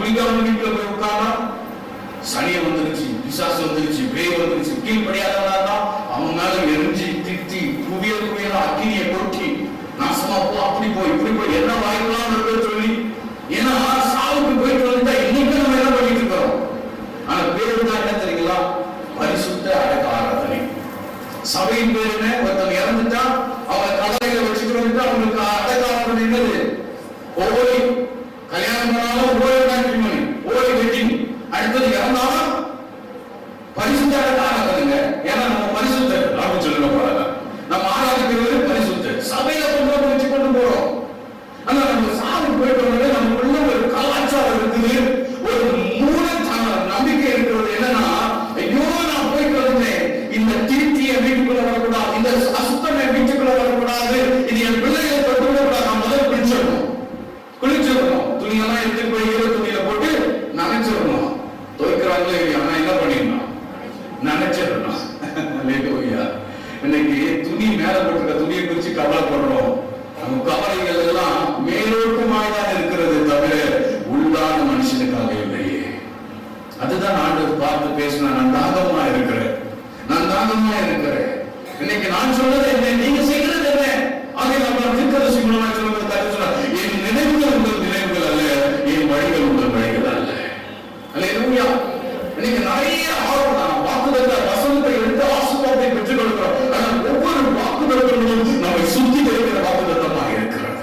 குடிக்காம வீட்டுல போய் உட்கார்ந்தா சனியை வந்துருச்சு பிசாசு வந்துருச்சு பேய் வந்துருச்சு கீழ்படியாதவனா தான் அவன் மேல எரிஞ்சு திட்டி குவியல் குவியல அக்கினியை கொட்டி நாசமா போ அப்படி போ இப்படி போய் என்ன வாய்க்கலாம் இருக்க சொல்லி ஏன்னா சாவுக்கு போயிட்டு வந்துட்டா இன்னைக்கு நம்ம என்ன பண்ணிட்டு இருக்கிறோம் ஆனா பேரு தான் என்ன தெரியுங்களா பரிசுத்த அடக்க ஆராதனை சபையின் பேர் என்ன ஒருத்தன் இறந்துட்டா அவனை கடலையில வச்சுட்டு வந்துட்டு அவங்களுக்கு அடக்க ஆராதனை என்னது ஓய் கல்யாணம் பண்ணாலும் ஓய் மேட்ரிமோனி ஓய் வெட்டிங் அடுத்தது இறந்தாலும் பரிசுத்த அடக்க ஆராதனைங்க ஏன்னா நம்ம பரிசுத்தர் அப்படின்னு சொல்லுங்க போறாங்க நம்ம ஆராதிக்கிறது பரிசுத்தர் சபையில கொண்டு வந்து வச்சு கொண்டு போறோம் ஆனா நம்ம சாவு போயிட்டு வந்தோடனே நமக்குள்ள ஒரு கலாச்சாரம் இருக்குது ஒரு மூலத்தான நம்பிக்கை இருக்கிறது என்னன்னா ஐயோ நான் போயிட்டு வந்தேன் இந்த தீர்த்திய வீட்டுக்குள்ள வரக்கூடாது இந்த அசுத்தம் என் வீட்டுக்குள்ள வரக்கூடாது இது என் பிள்ளைகளை தொட்டு விடக்கூடாது நான் முதல்ல குளிச்சிடணும் குளிச்சிடணும் துணியெல்லாம் எடுத்துட்டு போய் ஈர துணியில போட்டு நனைச்சிடணும் துவைக்கிறாங்களே இல்லையா ஆனா என்ன பண்ணிடணும் நினைச்சிடணும் அல்லேலூயா. இன்னைக்கு துணி மேல போட்டிருக்க துணியை குறிச்சு கவலைப்படுறோம் நம்ம கவலைகள் எல்லாம் மேலோட்டமாய் தான் இருக்கிறது தவிர உள்ளான மனுஷனுக்காக இல்லையே அதுதான் ஆண்டவர் பார்த்து பேசினா நான் தாகமா இருக்கிறேன் நான் தாகமா இருக்கிறேன் இன்னைக்கு நான் சொல்றது என்ன நீங்க செய்கிறது என்ன அதை நம்ம திருக்கதசி மூலமா சொல்லுவது கருத்து சொன்னார் என் நினைவுகள் உங்கள் நினைவுகள் அல்ல என் வழிகள் உங்கள் வழிகள் அல்ல அல்லேலூயா இன்னைக்கு நிறைய ஆர்வம் நான் வாக்குதத்த வசனத்தை எடுத்து ஆசீர்வாதத்தை பெற்றுக் கொடுக்கிறோம் ஆனால் ஒவ்வொரு வாக்குதத்தங்களும் நம்மை சுத்தி இருக்கிற வாக்குதத்தமாக இருக்கிறது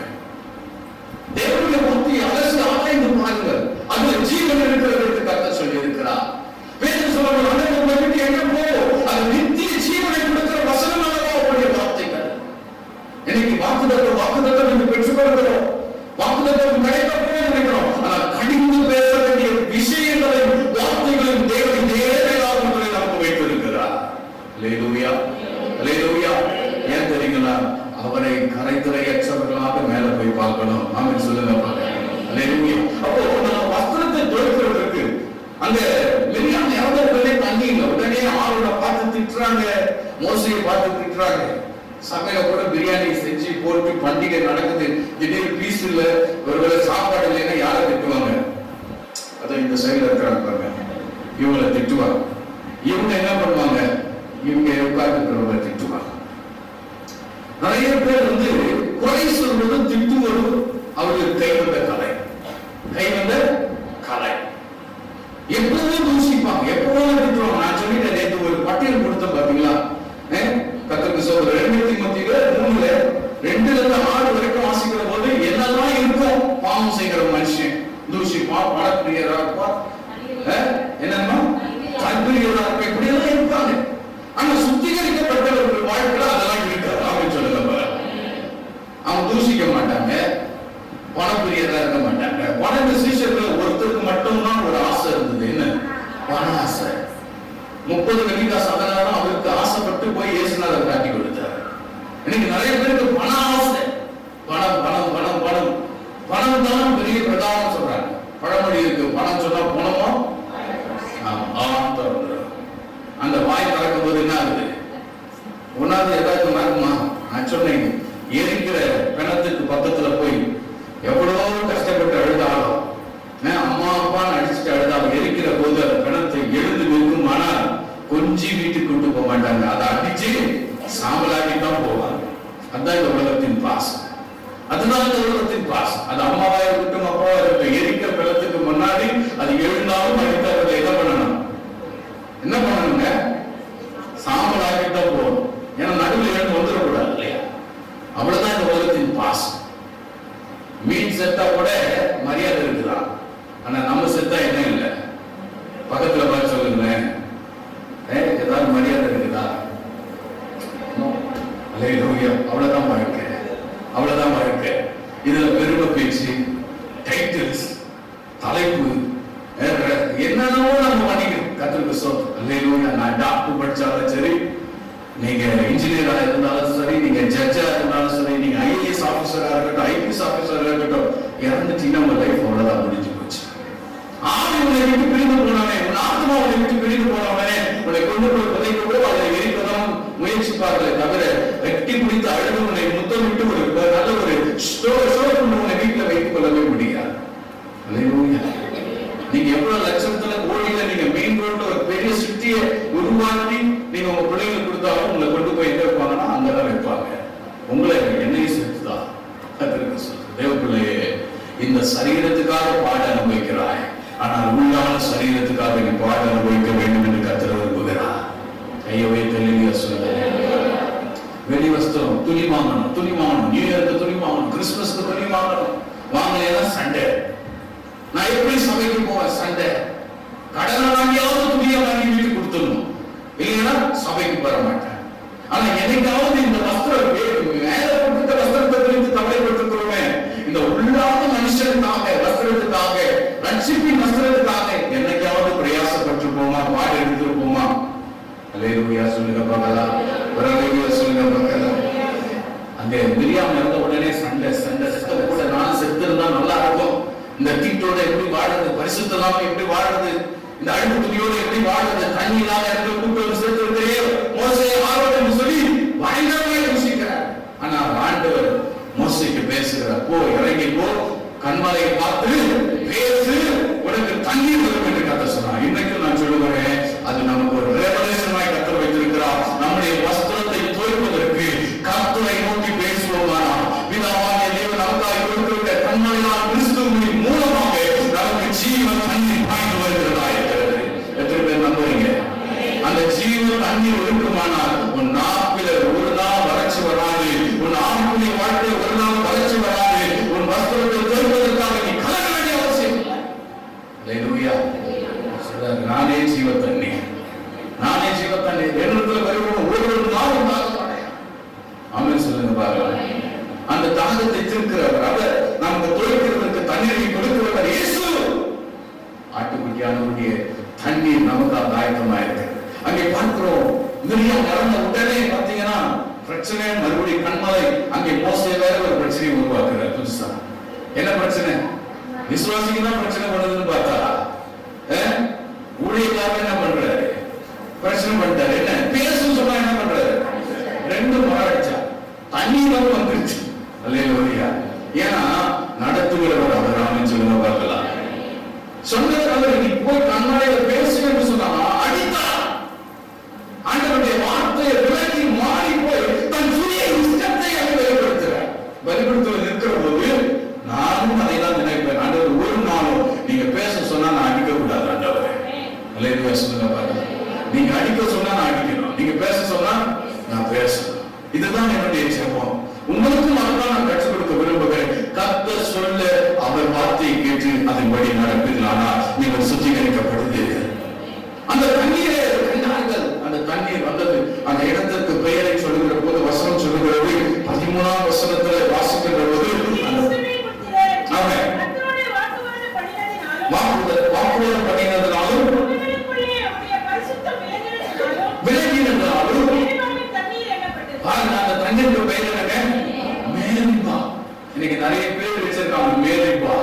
தேவனுடைய புத்தி அலசி ஆராய்ந்து பாருங்கள் அதுல ஜீவன் இருக்கிறது என்று கர்த்தர் சொல்லி இருக்கிறார் வேதம் சொல்லுங்கள் அன்னைக்கு உங்களை விட்டு எங்க போ அது நித்திய ஜீவனை கொடுக்கிற வசனம் அல்லவா அவருடைய வார்த்தைகள் இன்னைக்கு வாக்குதத்தம் வாக்குதத்தம் என்று பெற்றுக் கொடுக்கிறோம் வாக்குதத்தம் கிடைக்க போக நினைக்கிறோம் ஆனால் கடிந்து பேச வேண்டிய விஷயங்களையும் வார்த்தைகளையும் தேவன் நேரடியாக நமக்கு வைத்திருக்கிறார் லேலூயா லேலூயா ஏன் தெரியுங்களா அவரை கரைத்துறையற்றவர்களாக மேல போய் பார்க்கணும் ஆமென் சொல்லுங்க லேலூயா அப்போ நம்ம வஸ்திரத்தை தொடுக்கிறதுக்கு அங்க மிரியாம் இறந்தவர்களே தண்ணி இல்லை உடனே ஆரோட பார்த்து திட்டுறாங்க மோசையை பார்த்து திட்டுறாங்க சமையல கூட பிரியாணி செஞ்சு போட்டு பண்டிகை நடக்குது திடீர்னு பீஸ் இல்ல ஒருவேளை சாப்பாடு இல்லைன்னா யாரை திட்டுவாங்க அதான் இந்த சைடுல இருக்கிறாங்க பாருங்க இவங்களை திட்டுவாங்க இவங்க என்ன பண்ணுவாங்க இவங்க உட்கார்ந்து திட்டுவாங்க நிறைய பேர் வந்து குறை சொல்வதும் திட்டுவதும் அவர்களுக்கு கைவந்த கலை கைவந்த கலை எப்பவும் தூசிப்பாங்க எப்பவும் திட்டுவாங்க நான் சொல்லிட்டேன் நேற்று ஒரு பட்டியல் கொடுத்தேன் பாத்தீங்களா கத்தருக்கு சொல்ற ரெண்டு திமுத்தில மூணுல ரெண்டுல இருந்து ஆறு வரைக்கும் வாசிக்கிற போது என்னெல்லாம் இருக்கும் பாவம் செய்கிற மனுஷன் தூசிப்பா படப்பிரியரா இருப்பா அஹ், என்னம்மா கல்பிரியரா இருப்பா இப்படி எல்லாம் இருப்பாங்க ஆனா சுத்திகரிக்கப்பட்டவர்கள் வாழ்க்கையில அதெல்லாம் இருக்காது அப்படின்னு சொல்லுங்க பாரு. அவங்க தூசிக்க மாட்டாங்க பணப்பிரியதா இருக்க மாட்டாங்க பணத்து சீஷர்கள் ஒருத்தருக்கு மட்டும்தான் ஒரு ஆசை இருந்தது என்ன பண ஆசை முப்பது வெள்ளிக்காசு அதனால அவருக்கு ஆசைப்பட்டு போய் இயேசுநாதர் காட்டி கொடுத்தார் இன்னைக்கு நிறைய பேருக்கு பண ஆசை பணம் பணம் பணம் பணம் பணம் தான் பெரிய பிரதானம் சொல்றாங்க பழமொழி இருக்கு பணம் சொன்னா பணமோ ஆம் திறந்துடும் அந்த வாய் திறக்கும் போது என்ன ஆகுது ஒன்னாவது ஏதாச்சும் நடக்குமா நான் சொன்னேன் எரிக்கிற பிணத்துக்கு பக்கத்துல போய் எவ்வளவோ கஷ்டப்பட்டு அழுதாலும் அஹ் அம்மா அப்பான்னு அடிச்சுட்டு அழுதாலும் எரிக்கிற போது அந்த பிணத்தை எழுந்து நிற்கும் ஆனால் கொஞ்சி வீட்டுக்கு கொண்டு போக மாட்டாங்க அதை அடிச்சு சாம்பலாக்கி தான் போவாங்க அதுதான் இந்த உலகத்தின் பாசம் அதுதான் இந்த உலகத்தின் பாசம் அது அம்மாவா இருக்கட்டும் அப்பாவா இருக்கட்டும் எரிக்கிற பிணத்துக்கு முன்னாடி அது எழுந்தாலும் அடித்தவர்கள் என்ன பண்ணணும் என்ன பண்ணணுங்க சாம்பல் ஆக்கிட்டு போகணும் ஏன்னா நடுவில் எழுந்து வந்துடக்கூடாது இல்லையா அவ்வளவுதான் இந்த உலகத்தின் பாசம் மீன் செத்தா கூட மரியாதை இருக்குதான் ஆனா நம்ம செத்தா என்ன இல்லை பக்கத்துல பார்த்து சொல்லுங்களேன் ஏ, ஏதாவது மரியாதை இருக்குதா அல்லேலூயா. அவ்வளவுதான் வாழ்க்கை அவ்வளவுதான் வாழ்க்கை இதுல பெருமை பேச்சு டைட்டில்ஸ் தலைப்பு வேற என்னென்னவோ நம்ம பண்ணிக்கிறோம் கத்திரிக்கு சோத்து அல்லேலூயா நான் டாக்டர் படிச்சாலும் சரி நீங்க இன்ஜினியரா இருந்தாலும் சரி நீங்க ஜட்ஜா இருந்தாலும் சரி நீங்க ஐஏஎஸ் ஆபீசரா இருக்கட்டும் ஐபிஎஸ் ஆபீசரா இருக்கட்டும் இறந்துட்டீங்கன்னா உங்க லைஃப் அவ்வளவுதான் முடிஞ்சு போச்சு ஆவி உன்னை விட்டு பிரிந்து போனவனே உன் ஆத்மா உன்னை விட்டு பிரிந்து போனவனே உன்னை கொண்டு போய் புதைக்க கூட அதை எரிப்பதும் முயற்சிப்பார்களே தவிர வெட்டி பிடித்து அழுது உன்னை முத்தமிட்டு ஒரு நல்ல ஒரு ஸ்டோ ஸ்டோர் கொண்டு உன்னை வீட்டில் வைத்துக் கொள்ளவே முடியாது அல்லேலூயா. நீங்க எவ்வளவு லட்சத்துல கோடியில நீங்க மெயின் ரோட்ல ஒரு பெரிய சிட்டியை உருவாக்கி நீங்க உங்க பிள்ளைங்களுக்கு கொடுத்தாலும் உங்களை கொண்டு போய் எங்க வைப்பாங்கன்னா அங்கதான் வைப்பாங்க உங்களை என்னையும் சேர்த்துதான் கத்திருக்க சொல்லு தேவ பிள்ளையே இந்த சரீரத்துக்காக பாட அனுபவிக்கிறாய் ஆனால் உள்ளான சரீரத்துக்காக நீ பாட அனுபவிக்க வேண்டும் என்று கத்திர விரும்புகிறார் கையை வைத்து சொல்லுங்க வெளி வஸ்திரம் துணி வாங்கணும் துணி வாங்கணும் நியூ இயருக்கு துணி வாங்கணும் கிறிஸ்துமஸ்க்கு துணி வாங்கணும் வாங்கலைன்னா சண்டே நான் எப்படி சபைக்கு போவேன் சண்டே கடனை வாங்கியாவது துணியை வாங்கி வீட்டுக்கு கொடுத்துடணும் இல்லைன்னா சபைக்கு வர மாட்டேன் ஆனா என்னைக்காவது இந்த வஸ்திரம் வே- மேல கொடுத்த வஸ்திரத்தை குறித்து கவலைப்பட்டிருக்கிறோமே இந்த உள்ளாத மனுஷனுக்காக வஸ்திரத்துக்காக ரட்சிப்பின் வஸ்திரத்துக்காக என்னைக்காவது பிரயாசப்பட்டிருப்போமா பாடு எடுத்திருப்போமா அலேலுயா சொல்லுங்க பார்க்கலாம் வரலேலுயா சொல்லுங்க பார்க்கலாம் அங்க மிரியாம் இறந்த உடனே சண்டை சண்டை செத்த கூட நான் செத்து இருந்தா நல்லா இருக்கும் இந்த தீட்டோட எப்படி வாழுறது பரிசுத்தலாம எப்படி வாழுறது இந்த அழுக்கு துணியோட எப்படி வாழுறது தண்ணி இல்லாம இருந்து கூட்டு வந்து சேர்த்து மோசை ஆரோடு சொல்லி பயங்கரமாக யோசிக்கிறார் ஆனா ஆண்டவர் மோசைக்கு பேசுகிறார் போ இறங்கி போ கண்மலையை பார்த்து பேசு உனக்கு தண்ணீர் வரும் என்று கத்த சொன்னார் இன்னைக்கும் நான் சொல்லுகிறேன் அது நமக்கு ஒரு ரெவலேஷனாய் கத்த வைத்திருக்கிறார் நம்முடைய வஸ்திரத்தை தோய்ப்பதற்கு கர்த்தரை நோக்கி பேசுவோமானால் பிதாவாகிய தேவன் நமக்காக கொடுத்திருக்கிற கண்மலையால் கிறிஸ்துவின் மூலமாக நமக்கு ஜீவன் தண்ணீர் பாய்ந்து வருகிறதா இருக்கிறது எத்தனை பேர் நம்புறீங்க அந்த ஜீவ தண்ணீர் ஒழுக்குமானால் உன் நாப்பில ஒரு நாள் வறட்சி வராது உன் ஆண்குடி வாழ்க்கை ஒரு நாள் வறட்சி வராது உன் வஸ்திரத்தை தோய்ப்பதற்காக நீ கலங்க வேண்டிய அவசியம் இல்லை அல்லேலூயா. சொல்றாரு, நானே ஜீவ தண்ணீர் நானே ஜீவ தண்ணீர் என்னிடத்துல வருவோம் ஒரு நாளும் தாகப்படையா ஆமென் சொல்லுங்க பாருங்க அந்த தாகத்தை தீர்க்கிறவர் அவர் நமக்கு தொழிற்கிறதற்கு தண்ணீரை கொடுக்கிறவர் இயேசு ஆட்டுக்குட்டியானவருடைய தண்ணீர் நமக்கு ஆயத்தமா இருக்கு அங்கே பார்க்கிறோம் மிரியம் நடந்த உடனே பாத்தீங்கன்னா பிரச்சனை மறுபடியும் கண்மலை அங்கே மோசே வேற ஒரு பிரச்சனையை உருவாக்குறார் புதுசா என்ன பிரச்சனை விசுவாசிக்கு தான் பிரச்சனை பண்ணுதுன்னு பார்த்தா அஹ்? ஊழியக்காரர் என்ன பண்றாரு பிரச்சனை பண்ணிட்டாரு என்ன பேசுன்னு சொன்னா என்ன பண்றாரு ரெண்டு மரடிச்சா தண்ணி வந்து வந்துருச்சு அல்லையா ஏன்னா நடத்துகிறவர் அவர் ஆமென் சொல்லுங்க பார்க்கலாம் சொன்னதுனால நீ போய் கண்ணாடியில பேசு என்று சொன்னா அடித்தான் ஆண்டவருடைய வார்த்தையை விலகி மாறி போய் தன் சுய இஷ்டத்தை அங்கு வெளிப்படுத்துறார் வெளிப்படுத்துவ நிற்கிற போது நானும் அதை தான் நினைப்பேன் ஆண்டவர் ஒரு நாளும் நீங்க பேச சொன்னா நான் அடிக்க கூடாது ஆண்டவரே அல்லேலூயா சொல்லுங்க பாருங்க நீங்க அடிக்க சொன்னா நான் அடிக்கணும் நீங்க பேச சொன்னா நான் பேசணும் இதுதான் என்னுடைய ஜெபம் உங்களுக்கும் அதுதான் நான் கற்றுக் கொடுக்க விரும்புகிறேன் கத்த சொல்ல அவர் வார்த்தையை கேட்டு அதன்படி நடப்பீர்களானால் நீங்கள் சுத்திகரிக்கப்படுவீர்கள் அந்த தண்ணீரை கண்டார்கள் அந்த தண்ணீர் வந்தது அந்த இடத்திற்கு பெயரை சொல்லுகிற போது வசனம் சொல்லுகிறது பதிமூணாம் வசனத்துல வாசிக்கின்ற போது அந்த ஆமென்.
கர்த்தருடைய வாக்குவாதம் பண்ணினதினாலும்,
வாக்குறுதல் வாக்குறுதல் பண்ணினதுனாலும்
உங்களுக்குள்ளே அவருடைய பரிசுத்தம் விளங்கினதினாலும்,
விலகினதாலும்
மேரிபாவின் தண்ணீர் எண்ணப்பட்டது.
பாருங்க அந்த தண்ணீருக்கு பெயர் என்னங்க மேரிபா இன்னைக்கு நிறைய பேர் வச்சிருக்காங்க மேரிபா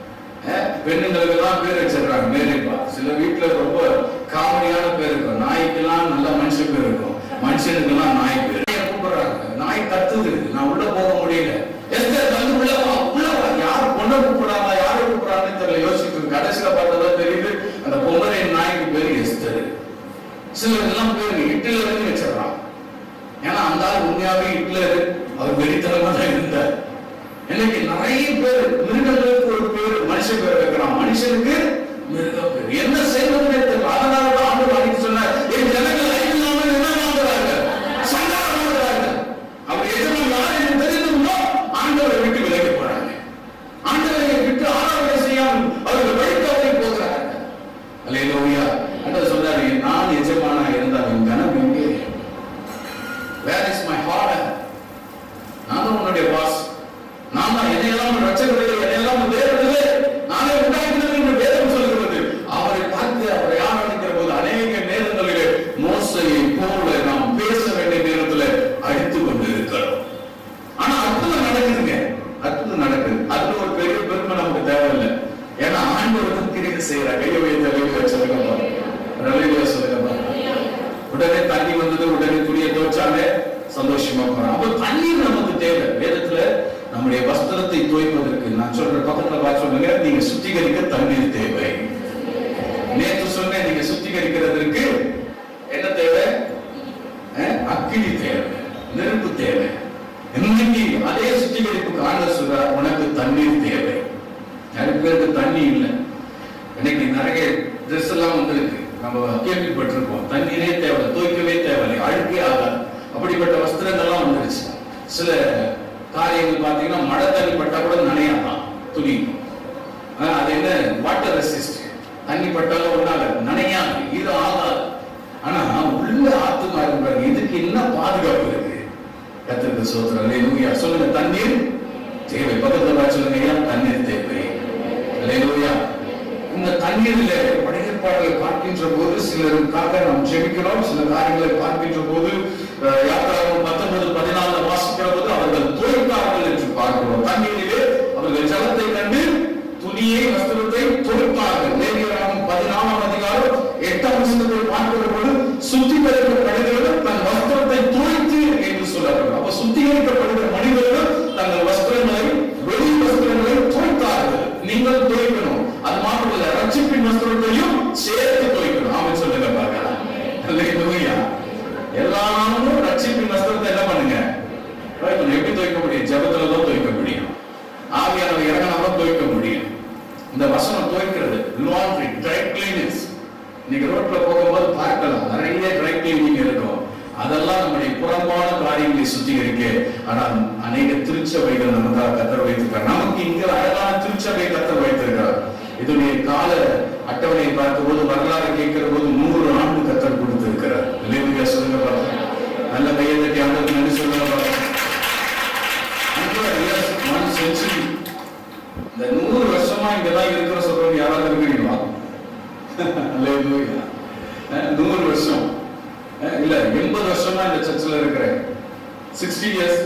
அஹ், பெண்ணுங்களுக்கு எல்லாம் பேர் வச்சிருக்காங்க மேரிபா சில வீட்டுல ரொம்ப காமெடியான பேர் இருக்கும் நாய்க்கெல்லாம் நல்ல மனுஷ பேர் இருக்கும் மனுஷனுக்கெல்லாம் நாய் பேர் நாயை கூப்பிடுறாங்க நாய் கத்துது நான் உள்ள போக முடியல எஸ்தர் வந்து உள்ள வா உள்ள வா யார் பொண்ணை கூப்பிடுறாங்க யாரை கூப்பிடுறாங்கன்னு தெரியல யோசிச்சு கடைசியில பார்த்ததான் தெரியுது அந்த பொம்மரின் நாய்க்கு பேர் எஸ்தர் சிலர் எல்லாம் பேர் ஹிட்லர்னு வச்சிடறான் ஏன்னா அந்த ஆள் உண்மையாவே ஹிட்லர் அவர் வெறித்தனமா தான் இருந்தார் இன்னைக்கு நிறைய பேர் மிருகங்களுக்கு ஒரு பேர் மனுஷ பேர் வைக்கிறான் மனுஷனுக்கு மிருக பேர் என்ன செய்வதுன்னே தெரியல அதனால தான் ஆண்டு அடிக்க சொன்னார் என் ஜனங்கள் அறிவில்லாமல் என்ன வாங்குறார்கள் சண்டாரம் வாங்குறார்கள் அவர் எஜமான் யார் என்று தெரிந்துள்ளோ ஆண்டவரை விட்டு விலகி போறாங்க ஆண்டவரை விட்டு ஆராதனை செய்யாமல் அவர்கள் வழிகாட்டி போகிறார்கள் அல்லேலூயா அண்டவர் சொல்றாரு நான் எஜமானா இருந்தால் என் கனம் எங்கே வேர் இஸ் மை ஹார்ட் நான் தான் உன்னுடைய பாஸ் நான் தான் என்னையெல்லாம் ரட்சகர்களே என்னையெல்லாம் தேவர்களே நானே உண்டாக்கினது என்று வேதம் சொல்கிறது அவரை பார்த்து அவரை ஆராதிக்கிற போது அநேக நேரங்களிலே மோசையை போல நாம் பேச வேண்டிய நேரத்துல அடித்துக் கொண்டு இருக்கிறோம் ஆனா அற்புதம் நடக்குதுங்க அற்புதம் நடக்குது அதுல ஒரு பெரிய பெருமை நமக்கு தேவையில்லை ஏன்னா ஆண்டவர் கிரியை செய்யற கையை வைத்த கையை சொல்லுங்க பாருங்க சொல்லுங்க பாருங்க உடனே தண்ணி வந்தது உடனே துணியை துவைச்சாங்க சந்தோஷமா போறாங்க அப்ப தண்ணீர் நமக்கு தேவை வேதத்துல நம்முடைய வஸ்திரத்தை துவைப்பதற்கு நான் சொல்ற பக்கத்துல பார்த்து சொல்லுங்க நீங்க சுத்திகரிக்க தண்ணீர் தேவை ட்ரெஸ் எல்லாம் வந்திருக்கு நம்ம கேள்விப்பட்டிருப்போம் தண்ணீரே தேவை துவைக்கவே தேவையில்லை அழுக்கே ஆகாது அப்படிப்பட்ட வஸ்திரங்கள்லாம் வந்துருச்சு சில காரியங்கள் பார்த்தீங்கன்னா மழை தண்ணி பட்டா கூட நனையாதான் துணி ஆனா, அது என்ன வாட்டர் ரெசிஸ்ட் தண்ணி பட்டாலும் ஒன்றாக நனையாது இது ஆகாது ஆனா உள்ள ஆத்துமா இருக்கிறாங்க இதுக்கு என்ன பாதுகாப்பு இருக்கு கத்திரிக்க சோத்திரம் அல்லேலூயா சொல்லுங்க தண்ணீர் தேவை பக்கத்துல பார்த்து சொல்லுங்க ஐயா தண்ணீர் தேவை அல்லேலூயா இந்த தண்ணீரில் படையற்பாடுகளை பார்க்கின்ற போது சிலருக்காக நாம் ஜெபிக்கிறோம் சில காரியங்களை பார்க்கின்ற போது அஹ், யாத்திராகமம் பத்தொன்பது பதினாலு வாசிக்கிற போது அவர்கள் தோய்த்தார்கள் என்று பார்க்கிறோம் தண்ணீரிலே அவர்கள் ஜலத்தை கண்டு துணியை வஸ்திரத்தை தொடுத்தார்கள் லேவியராகும் பதினாலாம் அதிகாரம் எட்டாம் வசனத்தை பார்க்கிற போது சுத்திகரிக்கப்படுகிறவர் தன் வஸ்திரத்தை தோய்த்து என்று சொல்லப்படும் அப்ப சுத்திகரிக்கப்படுகிற மனிதர்கள் தங்கள் வஸ்திரங்களை வெளி வஸ்திரங்களை தோய்த்தார்கள் நீங்கள் தோய்க்கணும் அது மாத்திரமல்ல ரட்சிப்பின் வஸ்திரத்தையும் சேர்த்து தோய்க்கணும் அவன் சொல்லுங்க பார்க்கலாம் அல்லேலூயா எல்லா நாளும் ரட்சிப்பின் வஸ்திரத்தை என்ன பண்ணுங்க துவைக்கணும் எப்படி துவைக்க முடியும் ஜெபத்துல தான் துவைக்க முடியும் ஆவியானவர் இறங்கினாலும் துவைக்க முடியும் இந்த வசனம் துவைக்கிறது லாண்ட்ரி ட்ரை கிளீனஸ் இன்னைக்கு ரோட்ல போகும்போது பார்க்கலாம் நிறைய ட்ரை கிளீனிங் இருக்கும் அதெல்லாம் நம்முடைய புறம்பான காரியங்களை சுத்திகரிக்க ஆனால் அநேக திருச்சபைகள் நமக்காக கத்தர் வைத்திருக்கார் நமக்கு இங்க அழகான திருச்சபை கத்தர் வைத்திருக்கிறார் இதனுடைய கால அட்டவணையை பார்க்கும்போது வரலாறு கேட்கிற போது நூறு ஆண்டு கத்தர் கொடுத்திருக்கிறார் இல்லையா சொல்லுங்க பார்க்கலாம் நல்ல கையை தட்டி ஆண்டவருக்கு நன்றி சொல்லுங்க பார்க்கலாம் hundred years, one century. இந்த நூறு வருஷமா இங்கதான் இருக்கிற சொல்றவங்க யாராவது இருக்கிறீங்களா Hallelujah. அஹ் நூறு வருஷம் அஹ் இல்ல எண்பது வருஷமா இந்த சர்ச்சில் இருக்கிறேன் சிக்ஸ்டி இயர்ஸ்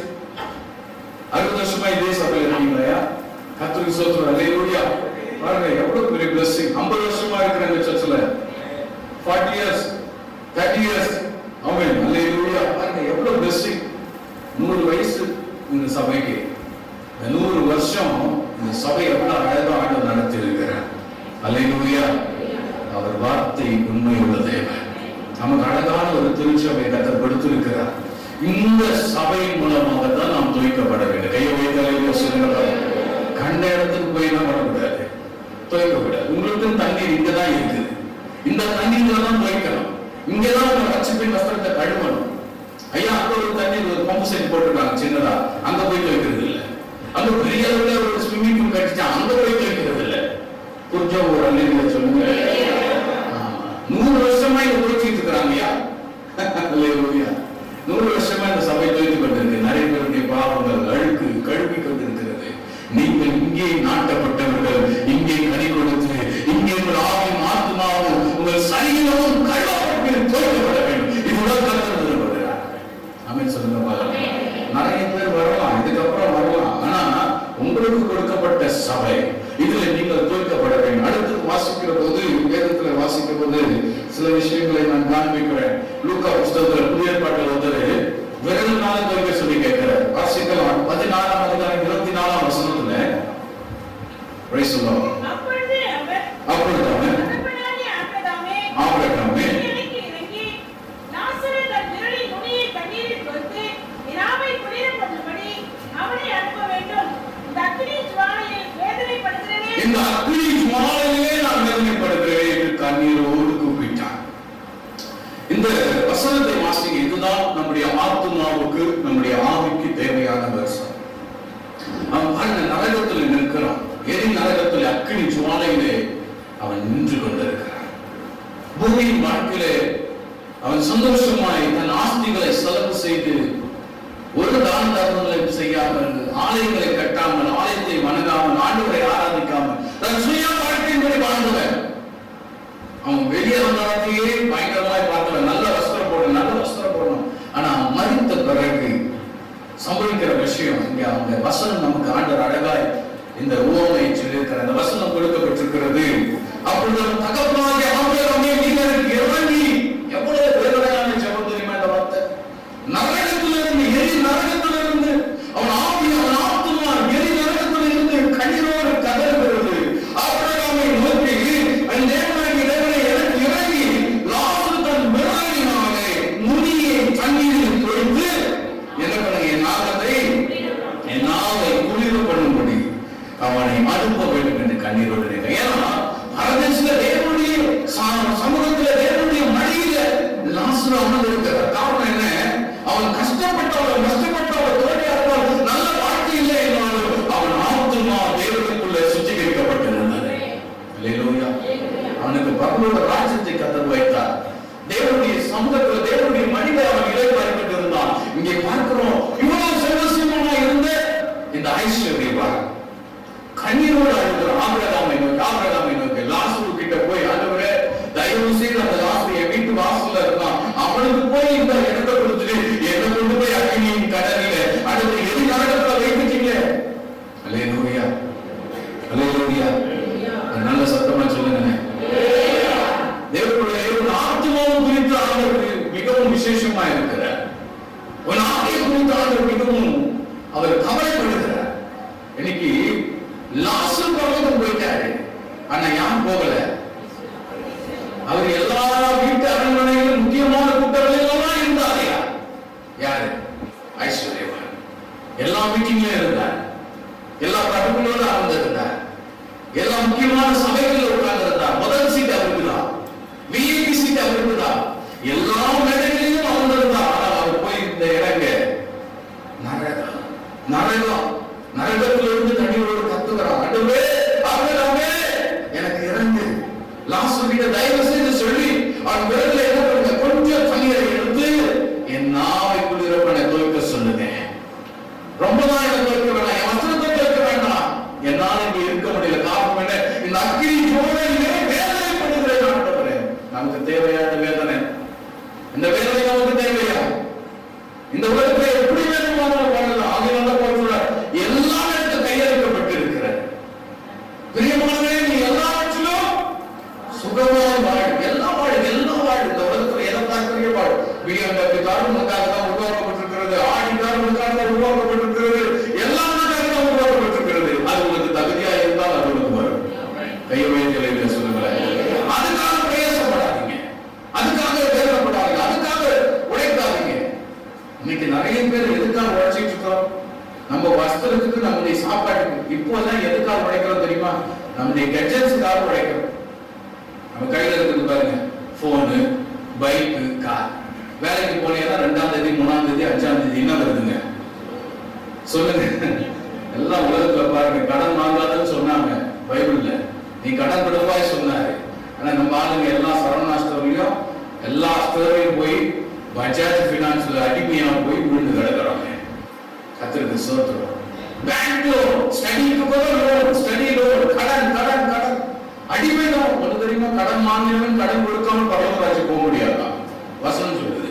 அறுபது வருஷமா இதே சபையில் இருக்கீங்களா கத்திரிக்கு சோத்துறோம் அல்லேலூயா பாருங்க எவ்வளவு பெரிய பிளஸிங் ஐம்பது வருஷமா இருக்கிற இந்த சர்ச்சில் ஃபார்ட்டி இயர்ஸ் தேர்ட்டி இயர்ஸ் அவன் அல்லேலூயா பாருங்க எவ்வளவு பிளஸிங் நூறு வயசு இந்த சபைக்கு இந்த நூறு வருஷம் இந்த சபை எவ்வளவு அழகா ஆண்டு நடத்தி இருக்கிறார் அல்லேலூயா அவர் வார்த்தை உண்மை உள்ள தேவன் நமக்கு அழகான ஒரு திருச்சபை கத்தர் கொடுத்திருக்கிறார் இந்த சபையின் மூலமாக தான் நாம் துவைக்கப்பட வேண்டும் கையை வைத்தாலே சொல்லுங்க கண்ட இடத்துக்கு போய் தான் பண்ணக்கூடாது துவைக்கக்கூடாது உங்களுக்கும் தண்ணீர் இங்க தான் இருக்குது இந்த தண்ணீர்ல தான் துவைக்கணும் இங்கதான் உங்க ரட்சிப்பின் வஸ்திரத்தை கழுவணும் ஐயா அங்க ஒரு தண்ணீர் ஒரு பம்பு செட் போட்டிருக்காங்க சின்னதா அங்க போய் துவைக்கிறது இல்ல அங்க பெரிய அளவுல ஒரு ஸ்விம்மிங் பூல் கட்டிச்சா அங்க போய் துவைக்கிறது இல்ல கொஞ்சம் ஒரு அல்லையா சொல்லுங்க ஆமா. நூறு வருஷமா இங்க துவைச்சிட்டு இருக்கிறாங்க ஐயா அல்லேலூயா. நூறு வருஷமா இந்த சபை துவைத்து கொண்டிருக்கு நிறைய பேருடைய பாவங்கள் அழுக்கு கழுவி கொண்டிருக்கிறது நீங்கள் இங்கே நாட்டப்பட்டவர்கள் இங்கே கனி கொடுத்து இங்கே உங்கள் ஆவியும் ஆத்மாவும் உங்கள் சரீரமும் கழுவப்பட்டு துவைக்கப்பட வேண்டும் இதுதான் கருத்து விரும்புகிறார் ஆமென் சொல்லுங்க பார்க்கலாம் நிறைய பேர் வரலாம் இதுக்கப்புறம் வரலாம் ஆனா உங்களுக்கு கொடுக்கப்பட்ட சபை இதுல நீங்கள் தோற்கப்பட வேண்டும் அடுத்து வாசிக்கிற போது வேதத்துல வாசிக்கிற போது சில விஷயங்களை நான் காண்பிக்கிறேன் லூக்கா புஸ்தகத்துல புதிய ஏற்பாட்டில் வந்து விரல்னால தோற்க சொல்லி கேட்கிறார் வாசிக்கலாம் பதினாறாம் அதிகாரம் இருபத்தி நாலாம் வசனத்துல Praise the Lord.
அப்பொழுது அவர்
அப்பொழுது அவன்
தகப்பனாகிய ஆபிரகாமே,
ஆபிரகாமே,
நீ எனக்கு இறங்கி, லாசரு தன் விரலின் நுனியை தண்ணீரில் தொட்டு, என் ஆவை குளிரப் பண்ணும்படி அவனை அனுப்ப வேண்டும். இந்த அக்கினி ஜுவாலையில் வேதனைப்படுகிறேனே.
இந்த அக்னி ஜுவாலையிலே நான் வேதனைப்படுகிறேன் என்று கண்ணீரோடு கூப்பிட்டான் இந்த வசனத்தை வாசிங்க இதுதான் நம்முடைய ஆத்மாவுக்கு நம்முடைய ஆவிக்கு தேவையான வருஷம் அவன் பாருங்க நரகத்தில் நிற்கிறான் எரி நரகத்தில் அக்னி ஜுவாலையிலே அவன் நின்று கொண்டிருக்கிறான் பூமியின் வாழ்க்கையிலே அவன் சந்தோஷமாய் தன் ஆஸ்திகளை செலவு செய்து ஒரு தான தர்மங்களை செய்யாமல் ஆலயங்களை கட்டாமல் ஆலயத்தை வணங்காமல் ஆண்டவரை ஆராதிக்காமல் தன் சுய வாழ்க்கையின்படி வாழ்ந்தவன் அவன் வெளியே வந்தாலேயே பயங்கரமாய் பார்த்தவன் நல்ல வஸ்திரம் போடணும் நல்ல வஸ்திரம் போடணும் ஆனா அவன் மறித்த பிறகு சம்பவிக்கிற விஷயம் இங்க அவங்க வசனம் நமக்கு ஆண்டவர் அழகாய் இந்த உவமை சொல்லியிருக்கிற அந்த வசனம் கொடுக்கப்பட்டிருக்கிறது அப்பொழுது அவன் தகப்பனாகிய ஆபிரகாமே நீங்கள் இறங்கி எவ்வளவு வேதனையான ஜெபம் தெரியுமா இந்த வார்த்தை நரகத்திலிருந்து எரி நரகத்திலிருந்து அவன் ஆவி அவன் ஆத்துமா எரி நரகத்திலிருந்து கண்ணீரோடு கதறுகிறது ஆபிரகாமை நோக்கி என் தேவனாகிய தேவனை எனக்கு இறங்கி லாசரு தன் விரலினாலே நுனியை தண்ணீரில் தொடுத்து என்ன பண்ணுங்க என் நாகத்தை என் நாவை குளிர பண்ணும்படி அவனை அனுப்ப வேண்டும் என்று கண்ணீரோடு நினைக்கிறேன். ஏன்னா பரதேசில அவங்களோட ராஜ்யத்தை கத்தர் வைத்தார் தேவனுடைய சமூகத்தில் தேவனுடைய மனித அவன் இடைப்பாரிப்பட்டு இருந்தான் இங்கே பார்க்கிறோம் இவ்வளவு செல்வசியமா இருந்த இந்த ஐஸ்வர்யவான் கண்ணீரோடு அழுகிற ஆபிரகாமை நோக்கி ஆபிரகாமை நோக்கி லாசரு கிட்ட போய் ஆண்டவரே தயவு செய்து அந்த லாசரு என் வீட்டு வாசல்ல இருக்கான் அவனுக்கு போய் இந்த இடத்தை கொடுத்துட்டு என்ன கொண்டு போய் அக்னியும் கடலில அடுத்து எது நரகத்துல வைத்துட்டீங்க அல்லேலூயா அல்லேலூயா நல்ல சத்தமா சொல்லுங்க தேவனுடைய ஒரு ஆத்மாவும் குறித்து ஆண்டவர் மிகவும் விசேஷமா இருக்கிறார் ஒரு ஆவியை குறித்து ஆண்டவர் மிகவும் அவர் கவலைப்படுகிறார் இன்னைக்கு லாசர் பரலோகம் போயிட்டாரு ஆனா யாரும் போகல அவர் எல்லா வீட்டு அரண்மனையிலும் முக்கியமான கூட்டங்களில் எல்லாம் இருந்தாரு யாரு ஐஸ்வர்யவான் எல்லா மீட்டிங்லயும் இருந்தார் எல்லா பிரபுகளோட அமர்ந்திருந்தார் எல்லா முக்கியமான சபைகளில் உட்கார்ந்திருந்தார் முதல் சீட் அவருக்கு தான் விஐபி சீட் அவருக்கு தான் எல்லா மேடைகளிலும் அமர்ந்திருந்தார் ஆனா அவர் போய் இந்த இடங்க நரகம் நரகம் நரகத்திலிருந்து கண்ணீரோடு கத்துகிறான் ஆண்டவரே ஆண்டவரே எனக்கு இறங்கு லாஸ்ட் கிட்ட தயவு செய்து சொல்லி அவன் விரல்ல என்ன பண்ணுங்க கொஞ்சம் தண்ணீரை எடுத்து என் நாவை குளிரப்பனை துவைக்க சொல்லுங்க ரொம்ப தான் எனக்கு துவைக்க வேண்டாம் என் வசனத்தை துவைக்க வேண்டாம் என்னால இங்க இருக்க முடியல காரணம் என்ன இந்த அக்கினி ஜோடையிலே வேதனைப்படுகிறேன் ஆண்டவரே நமக்கு தேவையான வேதனை இந்த வேதனை நமக்கு தேவையா இந்த உலகத்துல எப்படி வேணுமானாலும் வாழலாம் அதனால போல எல்லா இடத்துல கையெழுக்கப்பட்டு இருக்கிற பிரியமானவரே நீ எல்லாவற்றிலும் சுகமாய் வாழ் எல்லாம் வாழ் எல்லாம் வாழ் இந்த உலகத்துல எதை பார்க்கறிய வாழ் பிரியம்பக்கு கார் உனக்காக தான் உருவாக்கப்பட்டிருக்கிறது ஆடி கார் உனக்காக தான் உருவாக்கப்பட்டிருக்கிறது எல்லாம் உனக்காக தான் உருவாக்கப்பட்டிருக்கிறது அது உங்களுக்கு தகுதியா இருந்தால் அது உனக்கு வரும் கையை வைத்து சொல்லுங்களேன் அதுக்காக பிரயாசப்படாதீங்க அதுக்காக வேதனைப்படாதீங்க அதுக்காக உழைக்காதீங்க இன்னைக்கு நிறைய பேர் எதுக்காக உழைச்சிட்டு இருக்கோம் நம்ம வஸ்திரத்துக்கு நம்முடைய சாப்பாட்டுக்கு இப்போதான் எதுக்காக உழைக்கிறோம் தெரியுமா நம்முடைய கெட்ஜெட்ஸுக்காக உழைக்கிறோம் நம்ம கையில இருக்குது பாருங்க போனு பைக்கு கார் வேலைக்கு போனீங்கன்னா ரெண்டாம் தேதி மூணாம் தேதி அஞ்சாம் தேதி என்ன வருதுங்க சொல்லுங்க எல்லாம் உலகத்துல பாருங்க கடன் வாங்காதன்னு சொன்னாங்க பைபிள்ல நீ கடன் விடுவாய் சொன்னாரு ஆனா நம்ம ஆளுங்க எல்லா சரவணா ஸ்டோர்லயும் எல்லா ஸ்டோரையும் போய் பஜாஜ் பினான்ஸ்ல அடிமையா போய் விழுந்து கிடக்குறாங்க கத்திருக்கு சோத்துறோம் பேங்க் லோன் ஸ்டடிக்கு கூட லோன் ஸ்டடி லோன் கடன் கடன் கடன் அடிமை தான் ஒண்ணு தெரியுமா கடன் வாங்கினவன் கடன் கொடுக்காம பரவராஜ் போக முடியாதா வசனம் சொல்லுது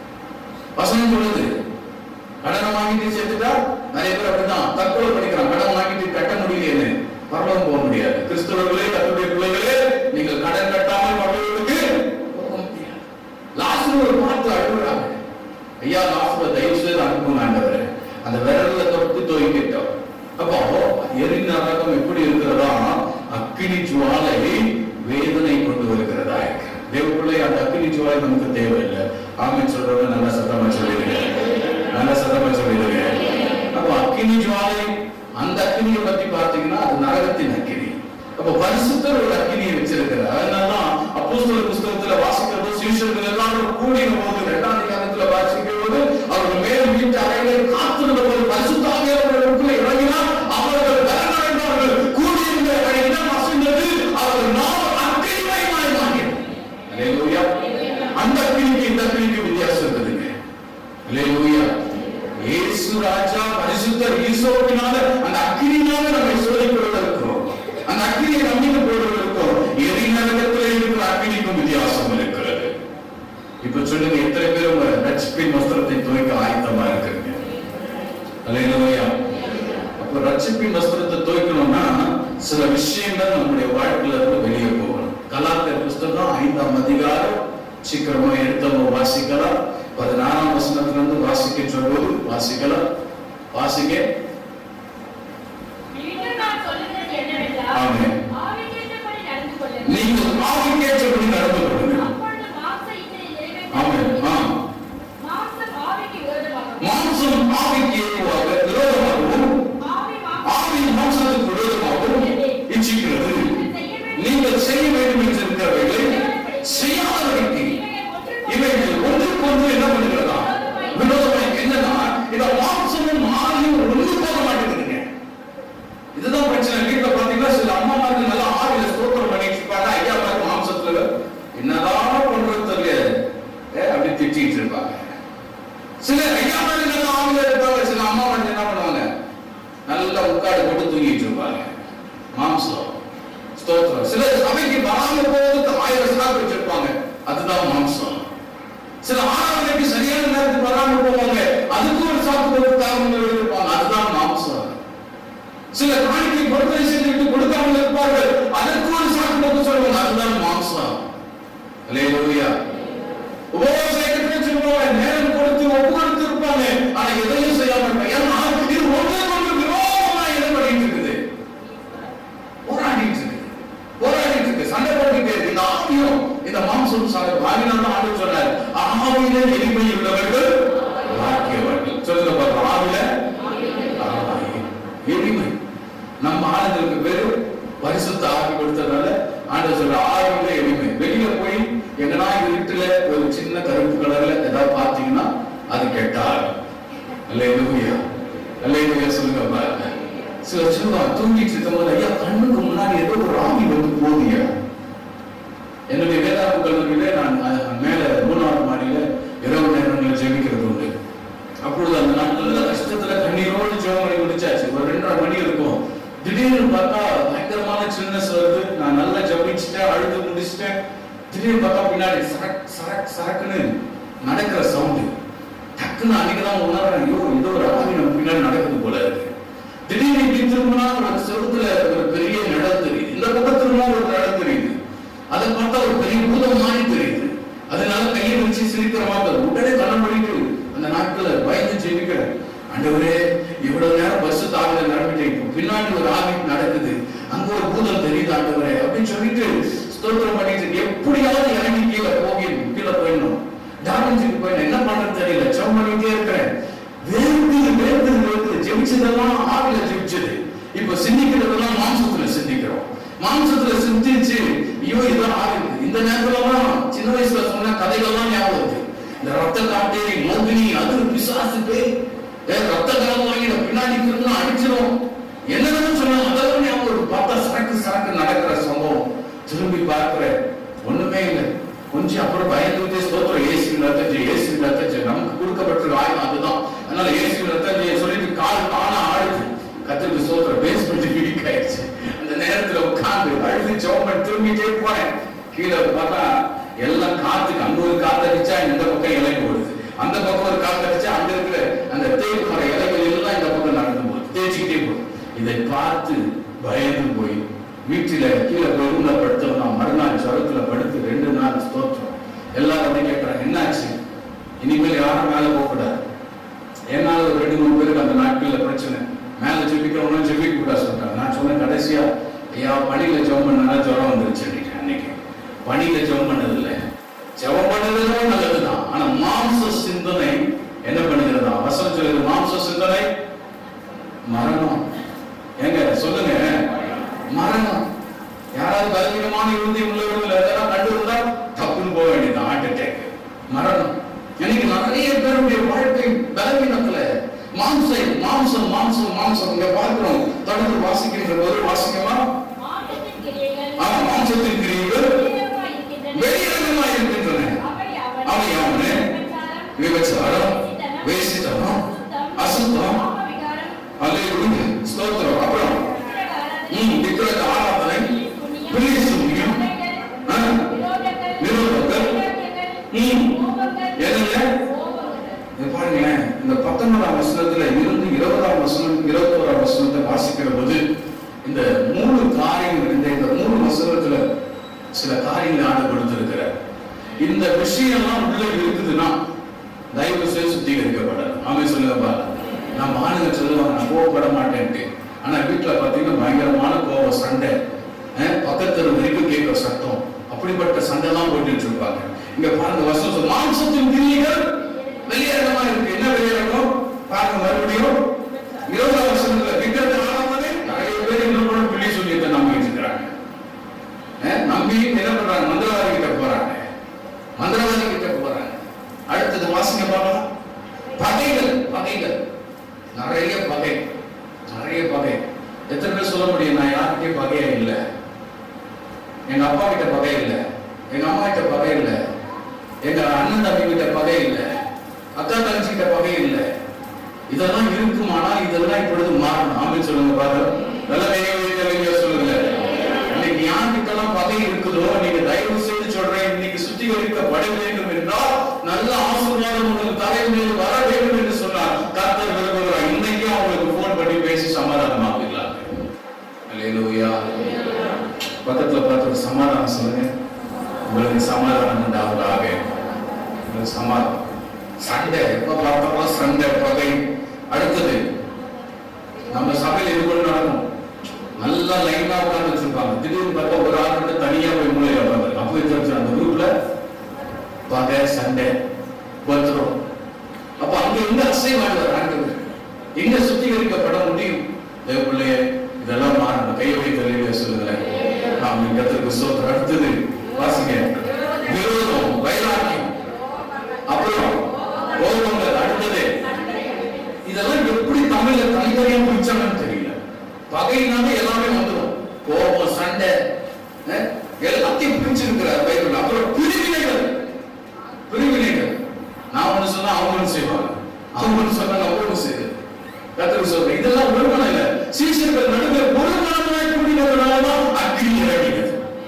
வசனம் சொல்லுது கடனை வாங்கிட்டு சேர்த்துட்டா நிறைய பேர் அப்படிதான் தற்கொலை பண்ணிக்கிறான் கடன் வாங்கிட்டு கட்ட முடியலையேன்னு பரலோகம் போக முடியாது கிறிஸ்தவர்களே கத்துடைய பிள்ளைகளே நீங்கள் கடன் கட்டாமல் பரலோகத்துக்கு போக முடியாது லாஸ்ட் ஒரு பார்த்து அழுகுறாங்க ஐயா லாஸ்ட்ல தயவு செய்து அனுப்புங்க ஆண்டவரே அந்த விரல்ல தொட்டு துவைக்கிட்டோம் அப்போ எரி நரகம் எப்படி இருக்கிறதா அக்கினி ஜுவாலை வேதனை கொண்டு வருகிறதா இருக்கு தேவப்பிள்ளை அந்த அக்கினி ஜுவாலை நமக்கு தேவையில்லை ஆமென் சொல்றவங்க நல்லா சத்தமா சொல்லிடுங்க நல்லா சத்தமா சொல்லிடுங்க அப்போ அக்கினி ஜுவாலை அந்த அக்கினியை பத்தி பார்த்தீங்கன்னா அது நரகத்தின் அக்கினி அப்ப பரிசுத்தர் ஒரு அக்கினியை வச்சிருக்கிறார் அதனாலதான் அப்போஸ்தலர் புஸ்தகத்துல வாசிக்கிறது சீஷர்கள் எல்லாரும் கூடின போது இரண்டாம் அதிகாரத்துல வாசிக்கும் போது அவர்கள் மேல் வீட்டு அறையிலே காத்திருந்த போது பரிசுத்தாவியவர்களுக்குள்ள இறங்கினார் அவர்கள் பலனடைந்தார்கள் கூடியிருந்த இடம் அசைந்தது அவர்கள் நாம் அக்கினிமயமாய் மாறினர் அல்லேலூயா அந்த அக்கினிக்கு இந்த அக்கினிக்கு வித்தியாசம் இருக்குதுங்க அல்லேலூயா இயேசு ராஜா பரிசுத்தர் ஈசோப்பினால அந்த அக்கினினால நம்மை சோதிக்கிறதா இருக்கிறோம் அந்த அக்கினியை நம்பிக்கை போடுறது இருக்கும் எரி நரகத்தில் இருக்கிற அக்கினிக்கும் வித்தியாசம் இருக்கிறது இப்ப சொல்லுங்க எத்தனை பேர் உங்க ரட்சிப்பின் வஸ்திரத்தை துவைக்க ஆயத்தமா இருக்கிறீங்க அல்லேலூயா அப்ப ரட்சிப்பின் வஸ்திரத்தை துவைக்கணும்னா சில விஷயங்கள் நம்முடைய வாழ்க்கையில இருந்து வெளியே போகணும் கலாத்திர புஸ்தகம் ஐந்தாம் அதிகாரம் சீக்கிரமா எடுத்தவங்க வாசிக்கலாம் பதினாறாம் வசனத்துல இருந்து வாசிக்க சொல்வது வாசிக்கலாம் வாசிக்க
மீண்டும் நான் சொல்லுகிறது என்னவென்றால்,
ஆமென்.
ஆவிக்கேற்றபடி நடந்து கொள்ளுங்கள்.
நீங்கள் ஆவிக்கேற்றபடி நடந்து கொள்ளுங்கள்
அப்பொழுது மாம்ச இச்சை
ஆமென் ஆ
நிறைவேற்றாமல் மாம்சம் ஆவிக்கு விரோதமாகும்.
மாம்சம் ஆவிக்கு ஏதுவாக விரோதமாகவும்
ஆவி மாம்சம்
ஆவி மாம்சத்துக்கு விரோதமாகவும் இச்சிக்கிறது நீங்கள் செய்ய வேண்டும் என்று இருக்கிறவைகளை செய்யாதவர்களுக்கு இவைகள் ஒன்றுக்கு ஒன்று என்ன பண்ணுகிறதா விரோதமாய் என்னன்னா இந்த மாம்சமும் ஆவியும் ஒன்று அல்லேலூயா உபவாச இயக்கத்துல சொல்லுவாங்க நேரம் கொடுத்து ஒப்பு கொடுத்து இருப்பாங்க ஆனா எதையும் செய்யாம இருப்பாங்க ஏன்னா இது ஒன்றே ஒன்று விரோதமா என்ன பண்ணிட்டு இருக்குது போராடிட்டு இருக்கு போராடிட்டு இருக்கு சண்டை போட்டுக்கிட்டே இருக்கு இந்த ஆவியும் இந்த மாம்சம் சண்டை ஆவினால தான் ஆண்டு சொன்னார் ஆவியில எளிமை உள்ளவர்கள் பாக்கியவர்கள் சொல்லுங்க பாருங்க ஆவில ஆவி. எளிமை நம்ம ஆளுங்களுக்கு பேரு பரிசுத்த ஆவி கொடுத்ததால ஆண்டு சொல்ற ஆவியில எளிமை வெளியில போய் எங்கனா இருட்டுல ஒரு சின்ன கருப்பு கலர்ல ஏதாவது பார்த்தீங்கன்னா அது கெட்ட ஆவி அல்லேலூயா அல்லேலூயா சொல்லுங்க பாருங்க சில சொல்லுவாங்க தூங்கிட்டு இருக்கும்போது ஐயா கண்ணுக்கு முன்னாடி ஏதோ ஒரு ஆவி வந்து போதியா என்னுடைய வேதாந்த கல்லூரியில நான் அஹ், மேல மூணாவது மாடியில இரவு நேரங்களில் ஜெபிக்கிறது உண்டு அப்பொழுது அந்த நாட்கள்ல கஷ்டத்துல கண்ணீரோடு ஜெபம் பண்ணி முடிச்சாச்சு ஒரு ரெண்டரை மணி இருக்கும் திடீர்னு பார்த்தா பயங்கரமான சில்னஸ் வருது நான் நல்லா ஜபிச்சுட்டேன் அழுது முடிச்சிட்டேன் திடீர்னு பார்த்தா பின்னாடி சரக் சரக் சரக்குன்னு நடக்கிற சவுண்டு டக்குன்னு அன்னைக்குதான் உணர்றேன் ஐயோ ஏதோ ஒரு ஆவி நம்ம பின்னாடி நடக்குது போல இருக்கு திடீர்னு இப்படி திரும்பினா ஒரு செவுத்துல ஒரு பெரிய நிழல் தெரியுது இந்த பக்கம் திரும்பினா ஒரு நிழல் தெரியுது அதை பார்த்தா ஒரு பெரிய பூதம் மாதிரி தெரியுது அதனால கையை வச்சு சிரிக்கிற மாதிரி உடனே கண்ணம் பண்ணிட்டு அந்த நாட்களை பயந்து ஜெபிக்கிறேன் ஆண்டவரே இவ்வளவு நேரம் பஸ் தாவில நடந்துட்டேன் இப்போ பின்னாடி ஒரு ஆவி நடக்குது அங்க ஒரு பூதம் தெரியுது ஆண்டவரே அப்படின்னு சொல்லிட்டு ஸ்தோத்திரம் பண்ணிட்டு எப்படியாவது இறங்கி கீழே போகணும் கீழே போயிடணும் டாக்டர் போய் என்ன பண்றது தெரியல ஜெபம் பண்ணிட்டே இருக்கிறேன் வேர்க்குது வேர்க்குது வேர்க்குது ஜெபிச்சதெல்லாம் ஆவில ஜெபிச்சது இப்ப சிந்திக்கிறதெல்லாம் மாம்சத்துல சிந்திக்கிறோம் மாம்சத்துல சிந்திச்சு ஐயோ இதான் ஆவி இந்த நேரத்துலலாம் சின்ன வயசுல சொன்ன கதைகள்லாம் ஞாபகம் வருது இந்த ரத்த காட்டேரி மோகினி அது பிசாசு பேய் ஏ, ரத்த கலம் வாங்கிட பின்னாடி திரும்ப அடிச்சிடும் என்னன்னு சொன்னாங்க அதெல்லாம் ஞாபகம் வருது. பார்த்தா சரக்கு சரக்கு நடக்கிற சம்பவம் திரும்பி பார்க்கிறேன் ஒண்ணுமே இல்லை கொஞ்சம் அப்புறம் பயந்துட்டே ஸ்தோத்திரம் ஏசி ரத்தம் ஜெய் ஏசி ரத்தம் ஜெய் நமக்கு கொடுக்கப்பட்டிருக்க ஆயுதம் அதுதான் அதனால ஏசி ரத்தம் ஜெய் சொல்லிட்டு கால் தானா ஆடுது கத்திரிக்கு ஸ்தோத்திரம் பேஸ்மெண்ட் வீக் ஆயிடுச்சு அந்த நேரத்துல உட்கார்ந்து அழுது சோமன் திரும்பிட்டே போறேன் கீழே பார்த்தா எல்லாம் காத்துக்கு அங்க ஒரு காத்து அடிச்சா இந்த பக்கம் இலை போடுது அந்த பக்கம் ஒரு காத்து அடிச்சா அங்க இருக்கிற அந்த தேக்கு மர இலைகள் எல்லாம் இந்த பக்கம் நடந்து போகுது தேய்ச்சிக்கிட்டே போகுது இதை பார்த்து பயந்து போய் வீட்டில கீழே போய் ரூம்ல படுத்தோம்னா மறுநாள் ஜுரத்துல படுத்து ரெண்டு நாள் ஸ்தோத்திரம் எல்லாரும் வந்து கேட்கறாங்க என்னாச்சு இனிமேல் யாரும் மேல போகக்கூடாது என்னால ஒரு ரெண்டு மூணு பேருக்கு அந்த நாட்கள்ல பிரச்சனை மேல ஜெபிக்கிறவங்களும் ஜெபிக்க கூடாது சொல்றாங்க நான் சொன்னேன் கடைசியா ஐயா பணியில ஜெபம் பண்ணா ஜுரம் வந்துருச்சு அன்னைக்கு அன்னைக்கு பணியில ஜெபம் பண்ணது இல்ல ஜெபம் பண்ணதும் நல்லதுதான் ஆனா மாம்ச சிந்தனை என்ன பண்ணுகிறதா வசனம் சொல்லுது மாம்ச சிந்தனை மரணம் ஏங்க சொல்லுங்க மரணம் யாராவது பலவீனமான இறுதி உள்ளவர்கள் எதனா கண்டு இருந்தா தப்புன்னு போக வேண்டியது ஹார்ட் அட்டாக் மரணம் இன்னைக்கு நிறைய பேருடைய வாழ்க்கை பலவீனத்துல மாம்சம் மாம்சம் மாம்சம் மாம்சம் இங்க பார்க்கிறோம் தொடர்ந்து வாசிக்கின்ற போது வாசிக்கமா
மாம்சத்தின் கிரியைகள்
ஆனா மாம்சத்தின் கிரியைகள்
வெளியரங்கமாய் இருக்கின்றன.
வெளியரங்கமாக இருக்கின்றன
அவை
அவை யாவன?
விபச்சாரம்,
விபச்சாரம் வேசித்தனம் அசுத்தம்
பாவவிகாரம்,
அல்லேலூயா ஸ்தோத்திரம் அப்புறம்
விக்கிரகாராதனை,
ம் விக்கிரக ஆராதனை பிரிய சூன்யம் ஆ,
விரோதங்கள்,
விரோதங்கள்,
வைராக்கியங்கள்,
ம்.
கோபங்கள்,
என்னங்க?
கோபங்கள்.
இங்க பாருங்களேன் இந்த பத்தொன்பதாம் வசனத்துல இருந்து இருபதாம் வசனம் இருபத்தோராம் வசனத்தை வாசிக்கிற போது இந்த மூணு காரியங்கள் இந்த இந்த மூணு வசனத்துல சில காரியங்களை ஆண்டு கொடுத்திருக்கிறார் இந்த விஷயம்லாம் உள்ள இருக்குதுன்னா தயவு செய்து சுத்திகரிக்கப்படாது ஆமே சொல்லுங்கப்பா நம்ம ஆளுங்க சொல்லுவாங்க நான் கோவப்பட மாட்டேன்ட்டு ஆனா வீட்டுல பாத்தீங்கன்னா பயங்கரமான கோபம் சண்டை அஹ், பக்கத்து வரைக்கும் கேட்கிற சத்தம் அப்படிப்பட்ட சண்டை தான் போட்டுட்டு இருப்பாங்க இங்க பாருங்க வசனம் சொல்லு, மாம்சத்தின் கிரியைகள் வெளியரங்கமா இருக்கு என்ன வெளியரங்கம் பாருங்க மறுபடியும் இருபதாம் வருஷத்துல விக்கிரத்தை ஆராதனை நிறைய பேர் இன்னும் கூட பிள்ளை சொல்லியத்தை நம்பிட்டு இருக்கிறாங்க அஹ், நம்பி என்ன பண்றாங்க மந்திரவாதி கிட்ட போறாங்க மந்திரவாதி கிட்ட போறாங்க அடுத்தது வாசிங்க பார்க்கலாம் பகைகள் பகைகள் நிறைய பகை நிறைய பகை எத்தனை பேர் சொல்ல முடியும் நான் யார்கிட்டயும் பகையே இல்லை எங்க அப்பா கிட்ட பகை இல்லை எங்க அம்மா கிட்ட பகை இல்லை எங்க அண்ணன் தம்பி கிட்ட பகை இல்லை அக்கா தங்கச்சி கிட்ட பகை இல்லை இதெல்லாம் இருக்குமானா இதெல்லாம் இப்பொழுது மாறணும் ஆமென் சொல்லுங்க பாரு நல்ல வேக சொல்லுங்க இன்னைக்கு யார்கிட்டலாம் பகை இருக்குதோ நீங்க தயவு செய்து சொல்றேன் இன்னைக்கு சுத்திகரிக்கப்பட வேண்டும் என்றால் நல்ல ஆசீர்வாதம் உங்களுக்கு தலைவர் மீது வர வேண்டும் என்று சொன்னார் கர்த்தர் விரும்புகிறார் இன்னைக்கு அவங்களுக்கு போன் பண்ணி பேசி சமாதானமாக்கலாம் அல்லேலூயா பக்கத்துல பார்த்து ஒரு சமாதானம் சொல்லுங்க உங்களுக்கு சமாதானம் உண்டாவதாக உங்களுக்கு சமாதானம் சண்டை எப்ப பார்த்தாலும் சண்டை பகை அடுத்தது நம்ம சபையில் இது கூட நடக்கும் நல்லா லைனா உட்கார்ந்து வச்சிருப்பாங்க திடீர்னு பார்த்தா ஒரு ஆள் மட்டும் தனியா போய் மூலையில உட்காந்து அப்போ தெரிஞ்சு அந்த குரூப்ல பகை சண்டை பத்திரம் அப்ப அங்க எங்க அசைவாடுவார் ஆண்டவர் எங்க சுத்திகரிக்கப்பட முடியும் தேவ பிள்ளைய இதெல்லாம் மாறணும் கையை வைத்து சொல்லுங்களேன் நாம் கத்திற்கு சோத்திரம் அடுத்தது வாசிங்க விரோதம் வைராக்கியம் அப்புறம் கோபங்கள் அடுத்தது இதெல்லாம் எப்படி தமிழ்ல தனித்தனியா பிடிச்சாங்கன்னு தெரியல பகையினால எல்லாமே வந்துடும் கோபம் சண்டை அஹ், எல்லாத்தையும் பிடிச்சிருக்கிறார் பைபிள் அப்புறம் பிரிவினைகள் பிரிவினைகள் நான் ஒண்ணு சொன்னா அவங்க ஒண்ணு செய்வாங்க அவங்க ஒண்ணு சொன்னா நம்ம ஒண்ணு செய்யுது கத்திரி சொல்றேன் இதெல்லாம் ஒரு மனம் இல்ல சீசர்கள் நடுவில் ஒரு மனமாய் கூடினதுனாலதான் அக்னி இறங்கினது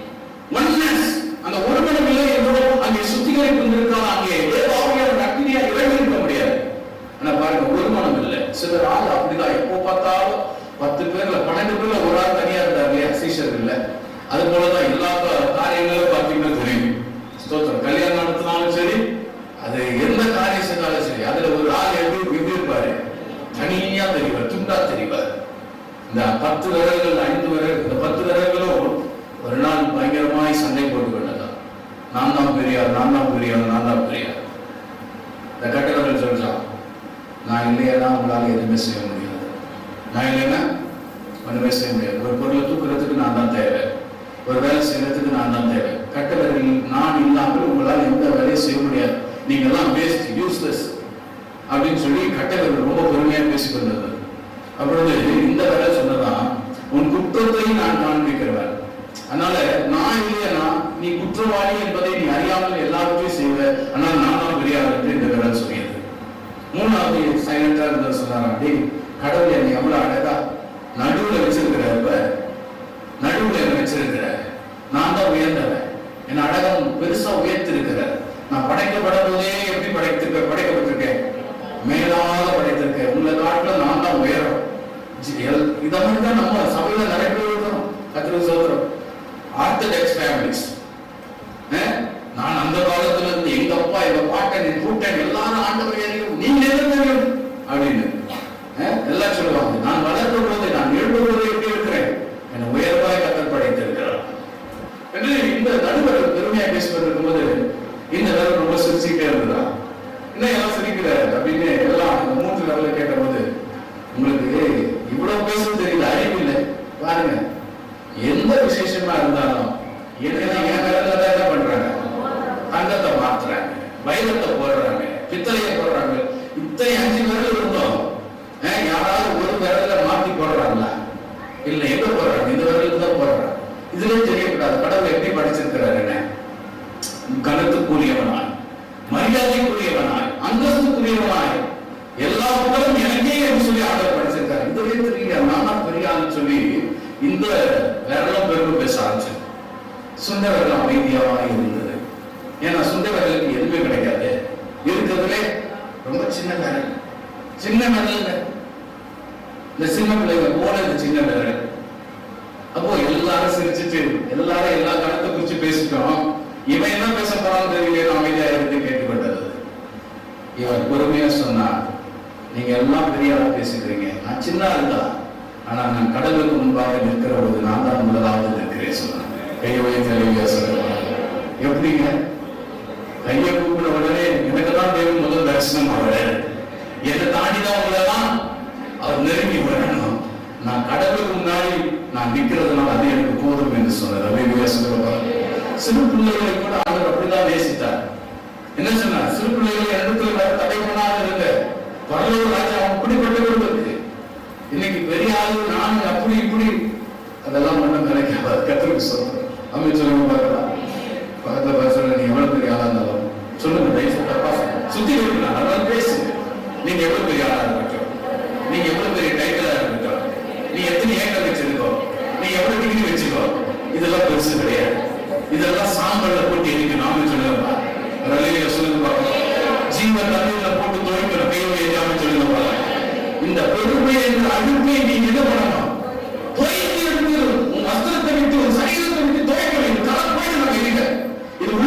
ஒன்னஸ் அந்த ஒரு மனம் இல்லை என்றோ அங்கே சுத்திகரிப்பு இருக்காது அங்கே தேவாவியான அக்னியா இறங்கி இருக்க முடியாது ஆனா பாருங்க ஒரு மனம் இல்லை சிலர் ஆள் அப்படிதான் எப்போ பார்த்தாலும் பத்து பேர்ல பன்னெண்டு பேர்ல ஒரு ஆள் தனியா இருந்தார் இல்லையா சீஷர் இல்ல அது போலதான் எல்லா கா- காரியங்களும் பார்த்தீங்கன்னா தெரியும் ஸ்தோத்திரம் கல்யாணம் நடத்தினாலும் சரி அது எந்த காரியம் செய்தாலும் சரி அதுல ஒரு ஆள் எப்படி எப்படி இருப்பாரு தனியா தெரிவார் துண்டா தெரிவார் இந்த பத்து விரல்கள் ஐந்து விரல் இந்த பத்து விரல்களும் ஒரு நாள் பயங்கரமாய் சண்டை போட்டு கொண்டதா நான் தான் பெரியார் நான் தான் பெரியார் நான் தான் பெரியார் இந்த கட்டவர்கள் சொல்றான் நான் இல்லையா உங்களால எதுவுமே செய்ய முடியாது நான் இல்லைன்னா ஒண்ணுமே செய்ய முடியாது ஒரு பொருளை தூக்குறதுக்கு நான் தான் தேவை ஒரு வேலை செய்யறதுக்கு நான் தான் தேவை கட்டவர்கள் நான் இல்லாமல் உங்களால் எந்த வேலையும் செய்ய முடியாது நீங்க எல்லாம் வேஸ்ட் யூஸ்லெஸ் அப்படின்னு சொல்லி கட்டவர்கள் ரொம்ப பொறுமையா பேசிக் கொண்டது அப்பொழுது இந்த வேலை சொன்னதான் உன் குற்றத்தை நான் காண்பிக்கிறவன் அதனால நான் இல்லையா நீ குற்றவாளி என்பதை நீ அறியாமல் எல்லாவற்றையும் செய்வ ஆனால் நான் தான் பெரியார் என்று இந்த வேலை சொல்லியது மூணாவது சைலண்டா இருந்த சொன்னாராம் டேய் கடவுள் என்னை எவ்வளவு அழகா நடுவுல வச்சிருக்கிறார் இப்ப நடுவுல என்ன வச்சிருக்கிற நான் தான் உயர்ந்தவன் என் அழகம் பெருசா உயர்த்திருக்கிறார் நான் படைக்கப்படும் போதே எப்படி படைத்திருக்க படைக்கப்பட்டிருக்கேன் மேலாக படைத்திருக்கேன் உங்களை காட்டுல நான் தான் உயரம் ஜி- எல்- இத மாதிரி தான் நம்ம சபையில நிறைய பேர் இருக்கிறோம் கத்திர சோதரம் ஆர்த்தடாக்ஸ் ஃபேமிலிஸ் நான் அந்த காலத்துல இருந்து எங்க அப்பா எங்க பாட்டன் என் கூட்டன் எல்லாரும் ஆண்டவர் அறியும் நீங்க எது தெரியும் அப்படின்னு அஹ், எல்லாம் சொல்லுவாங்க நான் வளர்ந்த போது நான் எழுந்த போது எப்படி இருக்கிறேன் என்னை உயர்வாய் கத்தர் படைத்திருக்கிறார் என்று இந்த நடுவர் பெருமையா பேசிட்டு இருக்கும்போது இந்த நடுவர் ரொம்ப சிரிச்சுக்கிட்டே இருந்தா என்ன எல்லாம் சிரிக்கிற அப்படின்னு எல்லாம் இந்த மூன்று நபர்ல கேட்டபோது உங்களுக்கு இவ்வளவு பேச தெரியல அறிவு இல்லை பாருங்க எந்த விசேஷமா இருந்தாலும் என்ன என் விரல்ல தான் என்ன பண்றாங்க தங்கத்தை மாத்துறாங்க வைரத்தை போடுறாங்க பித்தளைய போடுறாங்க இத்தனை அஞ்சு விரல் இருந்தோம் அஹ், யாராவது ஒரு விரல்ல மாத்தி போடுறாங்களா இல்ல எங்க போடுறாங்க இந்த விரலுக்கு தான் போடுறாங்க இதுலயே தெரியக்கூடாது கடவுள் எப்படி படிச்சிருக்கிறாரு என்ன கனத்துக்குரியவனாய் மரியாதைக்குரியவனாய் அந்தஸ்துக்குரியவனாய் எல்லா புகழும் எனக்கே என்று சொல்லி ஆர்டர் படிச்சிருக்காரு இதுவே தெரியல நான் தான் பெரிய ஆளுன்னு சொல்லி இந்த விரலும் பெருமை பேச ஆரம்பிச்சு சுண்ட விரல் அமைதியாக இருந்தது ஏன்னா சுண்ட விரலுக்கு எதுவுமே கிடைக்காது இருக்கிறதுலே ரொம்ப சின்ன விரல் சின்ன விரல் இந்த சின்ன பிள்ளைங்க போல இந்த சின்ன விரல் அப்போ எல்லாரும் சிரிச்சிட்டு எல்லாரும் எல்லா கணத்தை குறிச்சு பேசிட்டோம் இவன் என்ன பேச போறான்னு தெரியல அமைதியா இருந்து கேட்டுக்கொண்டது இவன் பொறுமையா சொன்னா நீங்க எல்லாம் பெரிய ஆளா பேசுகிறீங்க நான் சின்ன ஆள் தான் ஆனா நான் கடவுளுக்கு முன்பாக நிற்கிற போது நான் தான் முதலாவது நிற்கிறேன் சொன்னேன் கையை வைத்து அழிவியா சொல்லுவாங்க எப்படிங்க கையை கூப்பிட உடனே எனக்கு தான் தேவன் முதல் தரிசனம் அவர் என்னை தாண்டி தான் உங்களை தான் அவர் நெருங்கி வரணும் நான் கடவுளுக்கு முன்னாடி நான் நிற்கிறதுனால அது எனக்கு போதும் என்று சொன்னார் அவையா சொல்லுவாங்க சிறு பிள்ளைகளை கூட ஆண்டவர் அப்படிதான் நேசித்தார் என்ன சொன்னார் சிறு பிள்ளைகளை இடத்துல வர தடை பண்ணாத இருங்க பரலோக ராஜா அப்படிப்பட்டவர்கள் இருக்கு இன்னைக்கு பெரிய ஆளு நான் அப்படி இப்படி அதெல்லாம் ஒண்ணும் நினைக்காத கத்திரிக்கு சொல்றேன் அம்மே சொல்லுங்க பார்க்கலாம் பக்கத்துல பேசுற நீ எவ்வளவு பெரிய ஆளா இருந்தாலும் சொல்லுங்க தயவு தப்பா சொல்லுங்க. சுத்தி இருக்கலாம் அதெல்லாம் பேசுங்க நீங்க எவ்வளவு பெரிய ஆளா இருக்கட்டும் நீங்க எவ்வளவு பெரிய டைட்டிலா இருக்கட்டும் நீ எத்தனை ஏக்கர் வச்சிருக்கோ நீ எவ்வளவு டிகிரி வச்சுக்கோ இதெல்லாம் பெருசு கிடையாது இதெல்லாம் சாம்பல்ல போட்டு எரிக்க நாம சொல்லுங்க ரலிய சொல்லுங்க பார்க்கலாம் ஜீவ தண்ணீர்ல போட்டு துவைக்கிற கையை எரியாம சொல்லுங்க பார்க்கலாம் இந்த பெருமை என்ற அழுப்பை நீங்க என்ன பண்ணணும் துவைத்து எடுத்து உன் வஸ்திரத்தை விட்டு உன் சரீரத்தை விட்டு துவைக்க வேண்டும் கலர் போயிடு நம்ம எரிக்க இது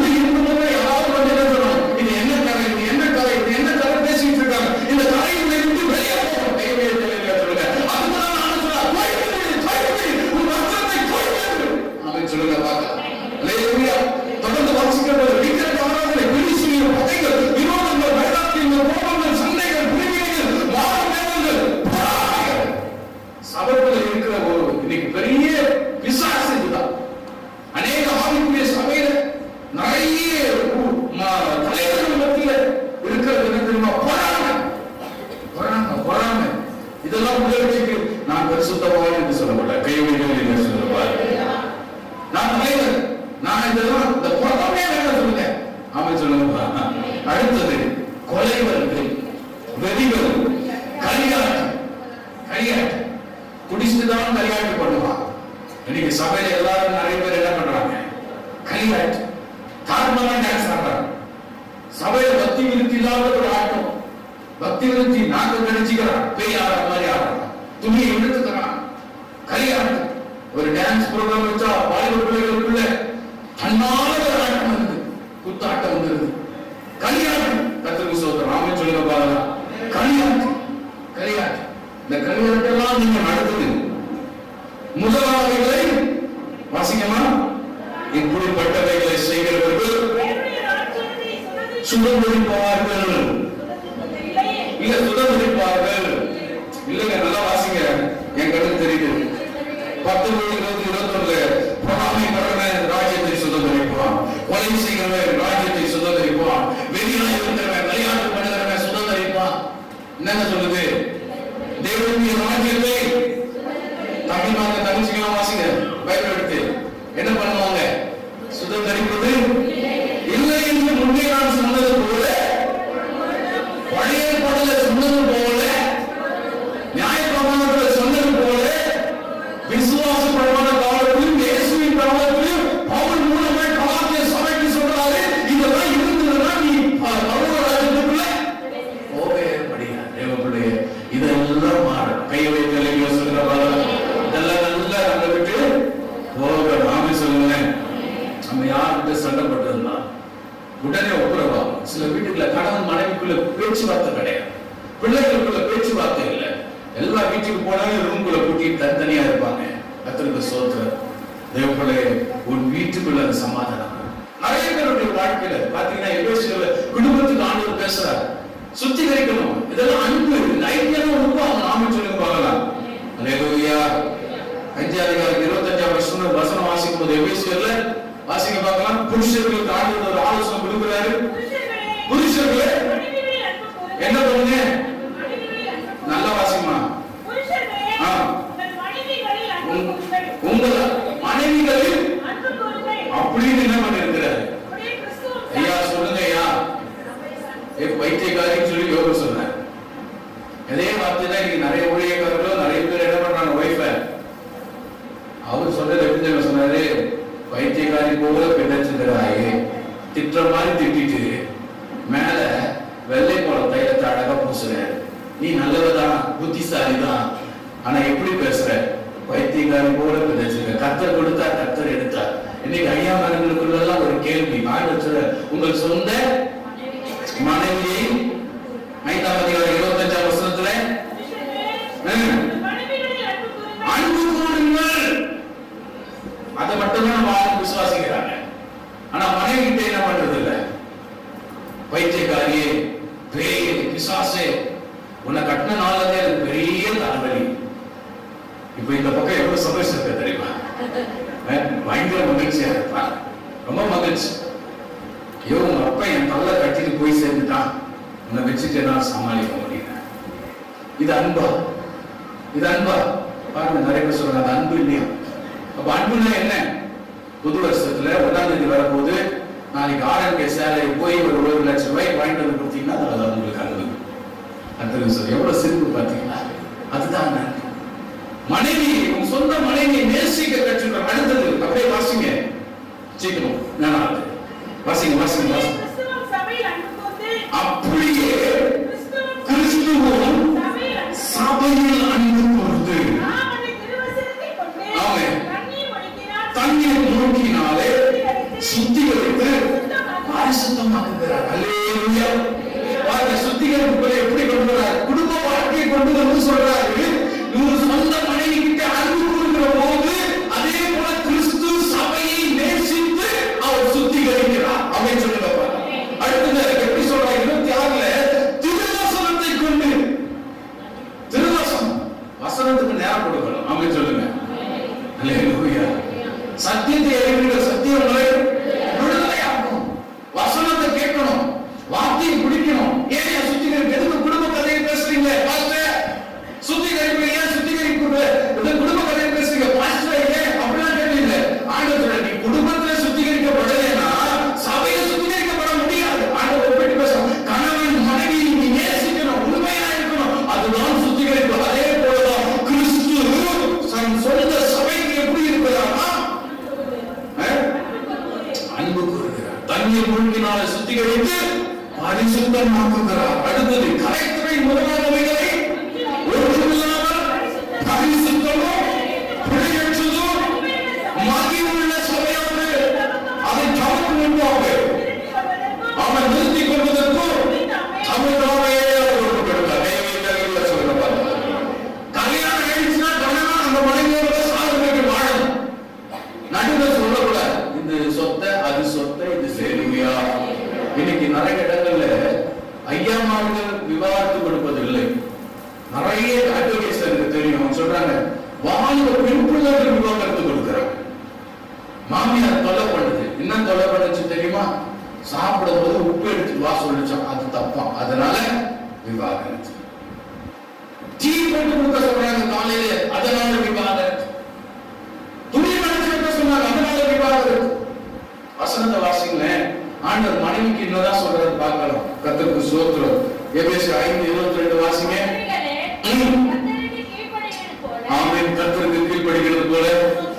பரிசுத்தவான் என்று சொல்லப்பட்ட கைவிடுகள் என்று சொல்லுவார் நான் தலைவர் நான் இதெல்லாம் இந்த புறமே வேண்டாம் சொல்லுங்க ஆமாம் சொல்லுங்க அடுத்தது கொலைவர்கள் வெறிகள் களியாட்டு களியாட்டு குடிச்சிட்டு தான் களியாட்டு பண்ணுவான் இன்னைக்கு சபையில எல்லாரும் நிறைய பேர் என்ன பண்றாங்க களியாட்டு தார்மமா டான்ஸ் ஆடுறாங்க சபையில பக்தி விருத்தி இல்லாத ஒரு ஆட்டம் பக்தி விருத்தி நாக்கு கழிச்சுக்கிறான் பேய் ஆடுற மாதிரி ஆடுறான் துணியை எடுத்துக்கிறான் களியாட்டு ஒரு டான்ஸ் ப்ரோக்ராம் வச்சா வாலிப பிள்ளைகளுக்குள்ள தன்னால ஒரு ஆட்டம் வருது குத்தாட்டம் வந்துருது களியாட்டு கத்திரிக்கு சோதரம் ராமே சொல்லுங்க பாருங்க களியாட்டு களியாட்டு இந்த களியாட்டெல்லாம் நீங்க நடத்துது முதலாளிகளை வாசிக்கமா இப்படிப்பட்டவைகளை செய்கிறவர்கள்
தேவனுடைய ராஜ்யத்தை சுதந்திரிக்க
சுதந்திரிப்பார்கள்
இல்லையே.
இல்ல சுதந்திரிப்பார்கள் இல்லைங்க நல்லா வாசிங்க என் கண்ணுக்கு தெரியுது பத்தொன்பது இருபது இருபத்தொன்னுல பொறாமை பரவன் ராஜ்யத்தை சுதந்திரிப்பான் கொலை செய்கிறவன் ராஜ்யத்தை சுதந்திரிப்பான் வெளியில இருக்கிறவன் விளையாட்டு பண்ணுகிறவன் சுதந்திரிப்பான் என்னங்க சொல்லுது தேவனுடைய ராஜ்யத்தை தமிழ்நாங்க தங்கச்சிக்கலாம் வாசிங்க பைபிள் எடுத்து என்ன பண்ணுவாங்க சுதந்திரிப்பது இல்லை என்று முன்னே நான் சொன்னது போல பழைய ஏற்பாடுல சொன்னது போல நியாயப்பிரமாணத்துல சொன்னது போல விசுவாச பிரமாண காலத்திலும் இயேசுவின் காலத்திலும் பவுல் மூலமாய் கலாத்திய சபைக்கு சொல்றாரு இதெல்லாம் இருந்ததுன்னா நீ ப- பரலோக ராஜ்யத்துக்குள்ள போவே முடியாது தேவ பிள்ளையே இதெல்லாம் மாறும் கை வைக்கலையோ சொல்கிறவா இதெல்லாம் நல்லா நம்ம விட்டு போக நாமே சொல்லுங்களேன் நம்ம யார்கிட்ட சண்டை போட்டிருந்தா உடனே ஒப்புரவா சில வீட்டுக்குள்ள கணவன் மனைவிக்குள்ள பேச்சுவார்த்தை கிடையாது பிள்ளைகளுக்குள்ள பேச்சுவார்த்தை இல்லை எல்லா வீட்டுக்கு போனாலும் ரூம்குள்ள கூட்டிட்டு தனித்தனியா இருப்பாங்க கத்திரிக்க சோத்துல தேவப்பிள்ளை உன் வீட்டுக்குள்ள அந்த சமாதானம் நிறைய பேருடைய வாழ்க்கையில பாத்தீங்கன்னா எபேசியர்ல குடும்பத்துக்கு ஆண்டவர் பேசுறாரு சுத்திகரிக்கணும் இதெல்லாம் அன்பு இந்த ஐக்கியம் ரொம்ப அவங்க நாம சொல்லி பார்க்கலாம் அல்லேலூயா அஞ்சாவது அதிகாரம் இருபத்தஞ்சாம் வருஷம் வசனம் வாசிக்கும் போது எபேசியர்ல வாசிக்க பார்க்கலாம் புருஷர்களுக்கு ஆண்டவர் ஒரு ஆலோசனை கொடுக்கிறாரு
புருஷர்களே,
புருஷர்களே
மனைவிகளை அன்பு கூறுங்கள்.
என்ன பண்ணுங்க
மனைவிகளை அன்பு கூறுங்கள்.
நல்லா வாசிமா
புருஷர்களே,
ஆ.
உங்கள் மனைவிகளில் அன்பு
உங்க-
கூறுங்கள்.
உங்கள் மனைவிகளில்
அன்பு கூறுங்கள்.
அப்படின்னு என்ன பண்ணிருக்கிறாரு
அப்படியே கிறிஸ்துவும்
ஐயா சொல்லுங்க ஐயா ஏ பைத்தியக்காரின்னு சொல்லி யோகம் சொன்னார் அதே வார்த்தை தான் இன்னைக்கு நிறைய ஊழியக்காரர்களும் நிறைய பேர் என்ன பண்றாங்க ஒய்ஃபை அவர் சொன்னது எப்படி தெரியுமா சொன்னாரு பைத்தியக்காரி போல பிணைச்சுக்கிறாயே திட்டுற மாதிரி திட்டிட்டு மேல வெள்ளை போல தைலத்தை அழகா பூசுறாரு நீ நல்லவதான் புத்திசாலி தான் ஆனா எப்படி பேசுற பைத்தியக்காரி போல பிணைச்சுக்க கத்தர் கொடுத்தா கத்தர் எடுத்தார் இன்னைக்கு ஐயா மகன்களுக்குள்ள எல்லாம் ஒரு கேள்வி நான் வச்சுற உங்கள் சொந்த மனைவியை ஐந்தாம் அதிகாரம் இருபத்தஞ்சாம் வருஷத்துல
புருஷர்களே,
ம்,
உங்கள் மனைவிகளில் அன்பு கூறுங்கள்.
அன்பு கூறுங்கள் அதை மட்டும்தான் நம்ம ஆளுங்க விசுவாசிக்கிறாங்க ஆனா மனைவி கிட்ட என்ன பண்றது இல்ல பைத்தியக்காரியே பேயே பிசாசே உன்னை கட்டின நாள்ல எனக்கு பெரிய தலைவலி இப்ப இந்த பக்கம் எவ்வளவு சந்தோஷம் இருக்கு தெரியுமா அஹ், பயங்கர மகிழ்ச்சியா இருப்பான் ரொம்ப மகிழ்ச்சி ஐயோ உங்க அப்பா என் தள்ள கட்டிட்டு போய் சேர்ந்துட்டான் உன்னை வச்சுட்டு என்னால சமாளிக்க முடியல இது அன்பா இது அன்பா பாருங்க நிறைய பேர் சொல்றாங்க அது அன்பு இல்லையா அப்ப அன்புனா என்ன புது வருஷத்துல ஒன்றாம் தேதி வரும்போது நாளைக்கு ஆர்என்கே சேலரி போய் ஒரு ஒரு லட்சம் ரூபாய் வாங்கிட்டு வந்து கொடுத்தீங்கன்னா அது உங்களுக்கு அன்பு அந்த சார் எவ்வளவு சிரிப்பு பாத்தீங்களா அதுதான் அன்பு மனைவி உங்க சொந்த மனைவியை நேசிக்க கற்றுக்கிற அடுத்தது அப்படியே வாசிங்க சீக்கிரம் நான் வாசிங்க வாசிங்க வாசிங்க
கிறிஸ்துவும் சபையில் அன்பு கூர்ந்து,
அப்படியே
கிறிஸ்துவும்
கிறிஸ்துவும்
சபையில் அன்பு
சபையில் அன்பு கூர்ந்து
நாம் அதை திருவசனத்தைக் கொண்டு
ஆமென்.
தண்ணீர் ஒழுக்கினால்
தண்ணீர் மூழ்கினாலே சுத்திகரித்து பரிசுத்தமாக்குகிறார் அல்லேலூயா பாருங்க சுத்திகரிப்புகளை எப்படி கொண்டு வர்றார் குடும்ப வாழ்க்கையை கொண்டு வந்து சொல்றாரு இவர் சொந்த மனைவி கிட்ட அன்பு கூறுகிற போது அதே போல கிறிஸ்து சபையை நேசித்து அவர் சுத்திகரிக்கிறார் அவன் சொல்லுங்க பாருங்க. அடுத்தது எப்படி சொல்றார் இருபத்தி ஆறுல திருவசனத்தை கொண்டு திருவசனம் வசனத்துக்கு நேரம் கொடுக்கணும் அவன் சொல்லுங்க அல்லேலூயா சத்தியத்தை அறிவிக்கிற சத்தியம் உங்களை விடுதலையாக்கும் வசனத்தை கேட்கணும் வார்த்தையை பிடிக்கணும் ஏன் சுத்திகரிக்க எதுக்கு குடும்ப கதையை பேசுறீங்க பாஸ்டர் சுத்தி தண்ணீர் மூழ்கினால சுத்திகரித்து பரிசுத்தமாக்குகிறார் அடுத்தது கலைத்துறை முதலானவைகளை ஒன்றுமில்லாமல் பரிசுத்தமும் பிழையற்றதும் மகிழ்வுள்ள சபையோடு அதை தவறு முன்பாக அவன் நிறுத்திக் கொள்வதற்கும் தமிழ்நாவே கல்யாணம் ஆயிடுச்சுன்னா கல்யாணம் அந்த மனைவியோட சாதனைக்கு வாழணும் நடுவில் சொல்லக்கூடாது இது சொத்தை அது சொத்தை இது சேருவியா இன்னைக்கு நிறைய இடங்கள்ல ஐயாமார்கள் விவாதத்து கொடுப்பதில்லை நிறைய அட்வொகேட்ஸ் எனக்கு தெரியும் அவங்க சொல்றாங்க வாலிப பெண் பிள்ளைகள் விவாகரத்து கொடுக்குறாங்க மாமியார் தொலை பண்ணுது என்ன தொலை பண்ணுச்சு தெரியுமா சாப்பிடும் போது உப்பு எடுத்து வா சொல்லிச்சான் அது தப்பா அதனால விவாகரத்து டீ போட்டு கொடுக்க சொல்றாங்க காலையில அதனால விவாகரத்து துணி மடிச்சு வைக்க சொன்னாங்க அதனால விவாகரத்து வசனத்தை வாசிங்களேன் ஆண்டவர் மனைவிக்கு என்னதான் சொல்றது பார்க்கலாம் கத்திற்கு சோத்திரம் எபேசு ஐந்து இருபத்தி ரெண்டு வாசிங்க ஆமென் கத்திற்கு கீழ்ப்படுகிறது போல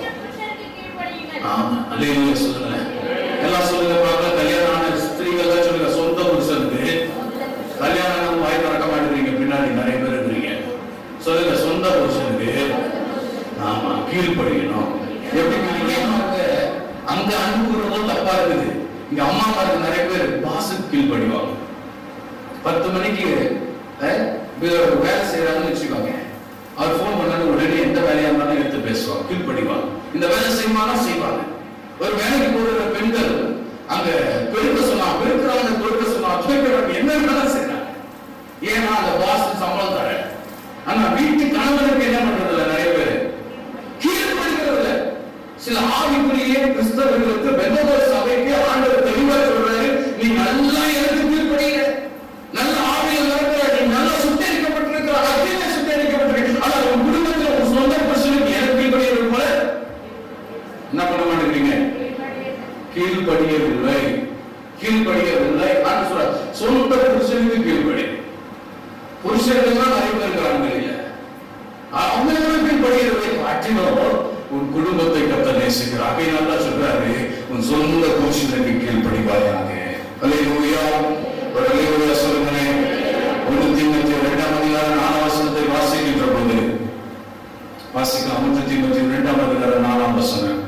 ஆமா அல்லேலூயா சொல்லுங்க எல்லாம் சொல்லுங்க பார்க்கலாம் கல்யாணம் ஆன ஸ்திரீகள் தான் சொல்லுங்க சொந்த புருஷனுக்கு கல்யாணம் ஆன வாய் திறக்க மாட்டேங்கிறீங்க பின்னாடி நிறைய பேர் இருக்கிறீங்க சொல்லுங்க சொந்த புருஷனுக்கு ஆமா கீழ்ப்படியணும் எப்படி கீழ்ப்படியணும் அங்க அங்க அனுப்புறதும் தப்பா இருக்குது இங்க அம்மா அம்மாருக்கு நிறைய பேர் பாசுக்கு கீழ்ப்படிவாங்க பத்து மணிக்கு அஹ், வே- வேலை செய்யறாங்கன்னு வச்சுக்கோங்க அவர் ஃபோன் பண்ணாலும் உடனே எந்த வேலையா இருந்தாலும் எடுத்து பேசுவாங்க கீழ்ப்படிவாங்க இந்த வேலை செய்வானா செய்வாங்க ஒரு வேலைக்கு போகிற பெண்கள் அங்க பெருக்க சொன்னா பெருக்கிறாங்க கொடுக்க சொன்னா துவைக்கிறாங்க என்ன வேணாலும் செய்யறாங்க ஏன்னா அந்த பாஸ் சம்பளம் தர ஆனா வீட்டு கணவனுக்கு என்ன பண்றது இல்ல நிறைய பேர் கீழ்ப்படுகிறது இல்ல சில ஆவிக்குரிய கிறிஸ்தவர்களுக்கு பெந்தகோஸ்து சபைக்கு ஆண்டவர் தெளிவா சொல்றாரு நீ நல்லா எனக்கு கீழ்ப்படுகிற நல்ல ஆவியில் இருக்கிற நீ நல்லா சுத்தரிக்கப்பட்டிருக்கிற அக்கில சுத்தரிக்கப்பட்டிருக்க ஆனா உன் குடும்பத்துல உன் சொந்த புருஷனுக்கு எனக்கு கீழ்ப்படுகிறது போல என்ன பண்ண மாட்டேங்கிறீங்க கீழ்ப்படியவில்லை கீழ்ப்படியவில்லை ஆண்டு சொல்ற சொந்த புருஷனுக்கு கீழ்ப்படி புருஷர்கள் தான் நிறைய பேர் இருக்கிறாங்க இல்ல அவங்களுக்கு கீழ்ப்படுகிறதை காட்டிலும் உன் குடும்பத்தை கத்த நேசிக்கிறார் அதை நல்லா சொல்றாரு உன் சொந்த புருஷனுக்கு கீழ்ப்படிவாயாக அல்லேலூயா ஒரு அல்லேலூயா சொல்லுங்களேன் ஒன்று தீமத்தி இரண்டாம் அதிகாரம் நாலாம் வசனத்தை வாசிக்கின்ற போது வாசிக்கலாம் ஒன்று தீமத்தி இரண்டாம் அதிகாரம் நாலாம் வசனம்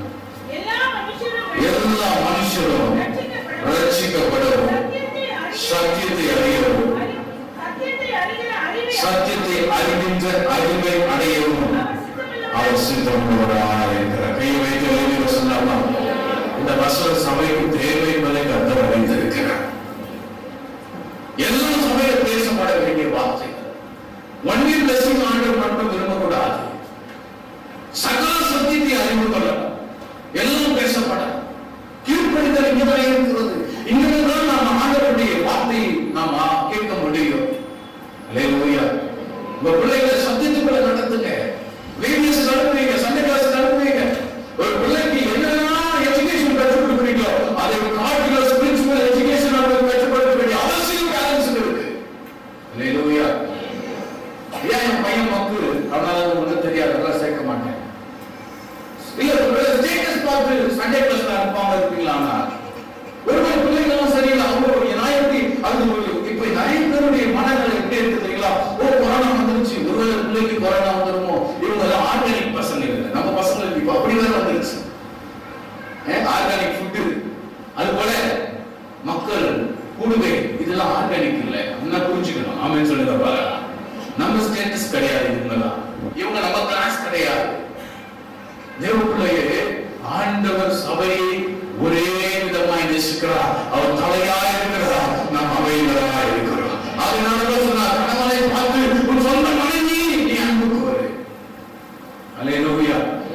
எல்லா மனுஷரும் ரட்சிக்கப்படவும் சத்தியத்தை அறியவும் சத்தியத்தை அறிகின்ற அறிவை அடையவும் அவர் சித்தமுள்ளவராக இருக்கிறார் கை வைத்து எழுதி சொல்லாமா இந்த வசன சபைக்கு தேவை என்பதை கத்தர் அறிந்திருக்கிறார் எல்லா சபையில் பேசப்பட வேண்டிய வார்த்தைகள் ஒன்லி பிளஸிங் ஆண்டவர் மட்டும் விரும்பக்கூடாது சகல சத்தியத்தை அறிந்து கொள்ளணும் எல்லாம் பேசப்பட கீழ்ப்படிதல் இங்கதான் இருக்கிறது இங்கதான் நாம் ஆண்டவருடைய வார்த்தையை நாம் கேட்க முடியும் அல்லேலூயா உங்க பிள்ளைகளை சத்தியத்துக்குள்ள நடத்துங்க வீடியோஸ் நடத்துவீங்க சண்டே கிளாஸ் நடத்துவீங்க ஒரு பிள்ளைக்கு என்னெல்லாம் எஜுகேஷன் கற்றுக் கொடுக்குறீங்களோ அதை காட்டில ஸ்பிரிச்சுவல் எஜுகேஷன் அவங்களுக்கு கற்றுக் கொடுக்க வேண்டிய அவசியம் பேரண்ட்ஸ் இருக்கு அல்லேலூயா ஏன் என் பையன் மக்கு அதனால ஒன்றும் தெரியாது அதெல்லாம் சேர்க்க மாட்டேன் இல்ல ஸ்டேட்டஸ் பார்த்து சண்டே கிளாஸ்ல அனுப்பாம இருப்பீங்களா ஒருவேளை பிள்ளைங்களும் சரியில்லை அவங்க நான் எப்படி அது ஒரு இப்ப நிறைய பேருடைய மனநிலை எப்படி இருக்கு தெரியுங்களா ஓ கொரோனா வந்துருச்சு ஒருவேளை பிள்ளைக்கு கொரோனா வந்துருமோ இவங்க எல்லாம் ஆர்கானிக் பசங்க இல்லை நம்ம பசங்களுக்கு இப்ப அப்படி வேற வந்துருச்சு ஆர்கானிக் ஃபுட்டு அது போல மக்கள் கூடுகை இதெல்லாம் ஆர்கானிக் இல்லை என்ன புரிஞ்சுக்கணும் ஆமென் சொல்லுங்க பாரு நம்ம ஸ்டேட்டஸ் கிடையாது இவங்கெல்லாம் இவங்க நம்ம கிளாஸ் கிடையாது தேவப்பிள்ளையே ஆண்டவர் சபையை ஒரே விதமாய் நேசிக்கிறார் அவர் தலையாய் இருக்கிறார் நாம் அவைகளா இருக்கிறோம் அதனால சொன்னார் கணவனை பார்த்து உன் சொந்த மனைவி நீ அன்புக்கு வரு அல்லேலூயா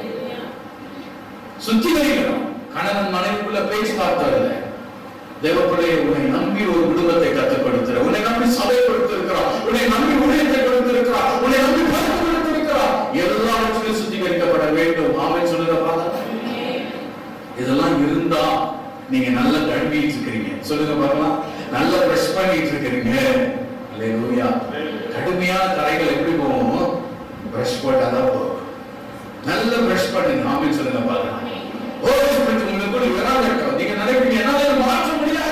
சுத்திகரிக்கணும் கணவன் மனைவிக்குள்ள பேச்சு பார்த்ததில்ல தேவப்பிள்ளையை உன்னை நம்பி ஒரு குடும்பத்தை கற்றுக் கொடுக்கிற உன்னை நம்பி சபை கொடுத்திருக்கிறார் உன்னை நம்பி ஊழியத்தை கொடுத்திருக்கிறார் உன்னை நம்பி பருப்பு கொடுத்திருக்கிறார் எல்லாவற்றிலும் சுத்திகரிக்கப்பட வேண்டும் ஆமென் சொல்லுங்க பாருங்க இதெல்லாம் இருந்தா நீங்க நல்லா கழுவிட்டு இருக்கிறீங்க சொல்லுங்க பார்க்கலாம் நல்லா பிரஷ் பண்ணிட்டு இருக்கிறீங்க அல்லேலூயா கடுமையான கரைகள் எப்படி போகும் பிரஷ் போட்டாதான் போகும் நல்ல பிரஷ் பண்ணுங்க ஆமென் சொல்லுங்க பாருங்க ஓ உங்களுக்கு கூட விராம இருக்கோம் நீங்க நினைப்பீங்க என்னால இதை மாற்ற முடியாது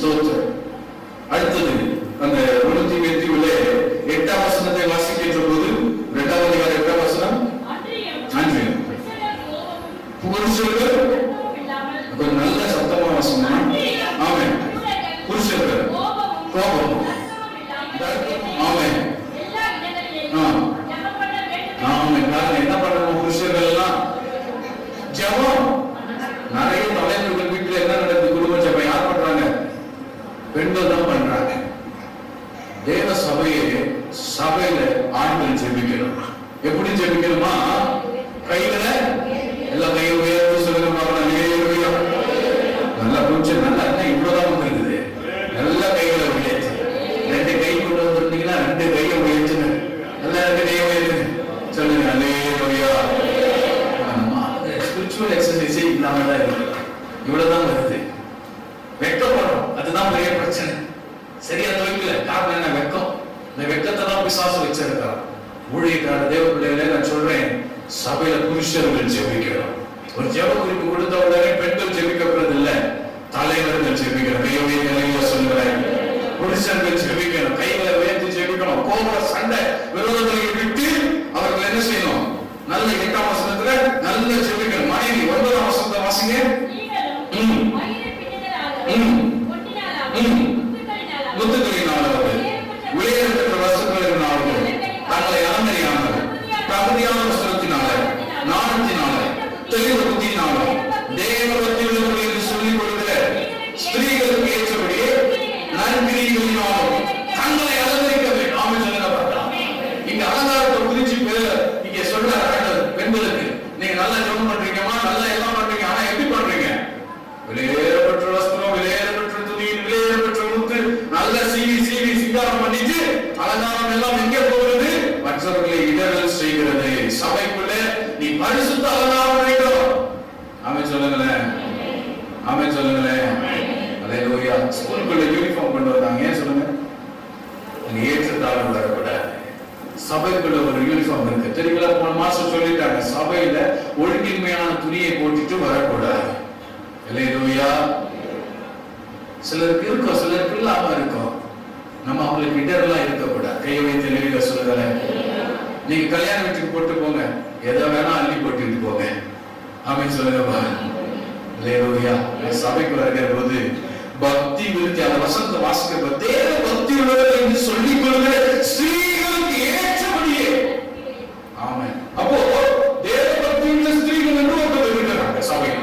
ஸ்தோத்திரம் அடுத்தது அந்த உணர்த்தி வெற்றிவிலே எட்டாம் வசனத்தை வாசிக்கின்ற போது இரண்டாம் அதிகாரம் எட்டாம் வசனம்
அன்றியும்
அன்றியும்
புருஷனர் கோபமும்
புருஷர்கள்
இரக்கமும் இல்லாமல்
கொஞ்சம் நல்ல சத்தமா வாசமா ஆமென் புருஷர்கள்
கோபமும்
கோபமும்
இரக்கமும் இல்லாமல்
ஆமென்
எல்லா இடங்களிலும்
ஆ.
ஜெபம் பண்ண வேண்டும்
ஆமென் காரணம் என்ன பண்ணணும் புருஷர்கள் எல்லாம் ஜெபம் நிறைய தலைவர்கள் வீட்டுல என்ன நடக்குது குடும்ப ஜெபம் யார் பண்றாங்க பெண்கள் தான் பண்றாங்க தேவ சபையை சபையில ஆண்கள் ஜெபிக்கணும் எப்படி ஜெபிக்கணுமா கையில எல்லா கையும் உயர்த்து சொல்லுங்க பார்க்கலாம் அல்லேலூயா. நல்லா கொஞ்சம் நல்லா இருந்தா இவ்வளவுதான் வந்திருக்குது நல்ல கைகளை உயர்த்து ரெண்டு கை கொண்டு வந்திருந்தீங்கன்னா ரெண்டு கையை உயர்த்துங்க நல்லா ரெண்டு கையை உயர்த்துங்க சொல்லுங்க அல்லேலூயா. ஆமா ஸ்பிரிச்சுவல் எக்ஸசைஸே இல்லாம தான் இருக்கு இவ்வளவுதான் வருது வெட்கப்படுறோம் அதுதான் பெரிய பிரச்சனை சரியா துவைக்கல காரணம் என்ன வெக்கம் இந்த வெக்கத்தை தான் பிசாசு வச்சிருக்கான் ஊழியக்கார தேவ பிள்ளைகளே நான் சொல்றேன் சபையில புருஷர்கள் ஜெபிக்கிறோம் ஒரு ஜெப குறிப்பு கொடுத்த உடனே பெண்கள் ஜெபிக்கப்படுறது இல்ல தலைவர்கள் ஜெபிக்கிறோம் கையோடைய நிலையில சொல்லுறேன் புருஷர்கள் ஜெபிக்கணும் கைகளை உயர்த்தி ஜெபிக்கணும் கோப சண்டை விரோதங்களை விட்டு அவர்கள் என்ன செய்யணும் நல்ல எட்டாம் வசனத்துல நல்ல ஜெபிக்கணும் மனைவி ஒன்பதாம் வசனத்தை வாசிங்க ம்.
நீங்களும் வயிறு பின்னுதலாகவும்,
ம்.
பொட்டினாலாகவும்,
ம்.
முத்துக்களினாலாகவும்,
முத்துக்களினாலாவது விளையாட பெற்ற வசங்களினாலாவது தங்களை அலங்கரியாமல் தகுதியான வசனத்தினால நாணத்தினால தெளிவு புத்தியினாலும் தேவ பக்தியுள்ளவர்கள் என்று சொல்லிக் கொடுக்கிற ஸ்திரீகளுக்கு ஏற்றபடியே நன்கிரிகளினாலும் தங்களை அலங்கரிக்க வேண்டும் ஆமென் சொல்லுங்க பார்க்கலாம் இங்க அலங்காரத்தை குறிச்சு பே- இங்க சொல்ற ஆண்டவர் பெண்களுக்கு நீங்க நல்லா ஜெபம் பண்றீங்கம்மா நல்லா எல்லாம் பண்றீங்க ஆனா எப்படி பண்றீங்க விலையேறப்பட்ட வஸ்திரம் விலையேறப்பட்ட துணி விலையேறப்பட்ட முத்து நல்ல சீவி சீவி சிங்காரம் பண்ணிட்டு அலங்காரம் எல்லாம் எங்கே போகிறது மற்றவர்களை இடரல் செய்கிறது சபைக்குள்ள நீ பரிசுத்த அலங்காரம் வேண்டும் ஆமென் சொல்லுங்களேன் ஆமென் சொல்லுங்களேன் அல்லேலூயா ஸ்கூலுக்குள்ள யூனிஃபார்ம் கொண்டு வந்தாங்க ஏன் சொல்லுங்க அங்க ஏற்றத்தாழ்வு வரக்கூடாது சபைக்குள்ள ஒரு யூனிஃபார்ம் இருக்கு தெரியுங்களா போன மாசம் சொல்லிட்டாங்க சபையில ஒழுங்கின்மையான துணியை போட்டுட்டு வரக்கூடாது இல்லையா சிலருக்கு இருக்கும் சிலருக்கு இல்லாம இருக்கும் நம்ம அவங்களுக்கு இடர்லாம் இருக்கக்கூடாது கையை வைத்து நிலையில சொல்லுதல நீங்க கல்யாண வீட்டுக்கு போட்டு போங்க எதை வேணா அள்ளி போட்டுட்டு போங்க ஆமென் சொல்லுங்க இல்லையா சபைக்கு வருகிற போது பக்தி விருத்தி அந்த வசனத்தை வாசிக்க தேவ பக்தி உள்ளவர்கள் என்று சொல்லிக் கொள்கிற ஸ்திரீகளுக்கு ஏற்றபடியே ஆமென் அப்போ தேவ பக்தி உள்ள ஸ்திரீகள் என்று ஒருத்தர் இருக்கிறாங்க சபையில்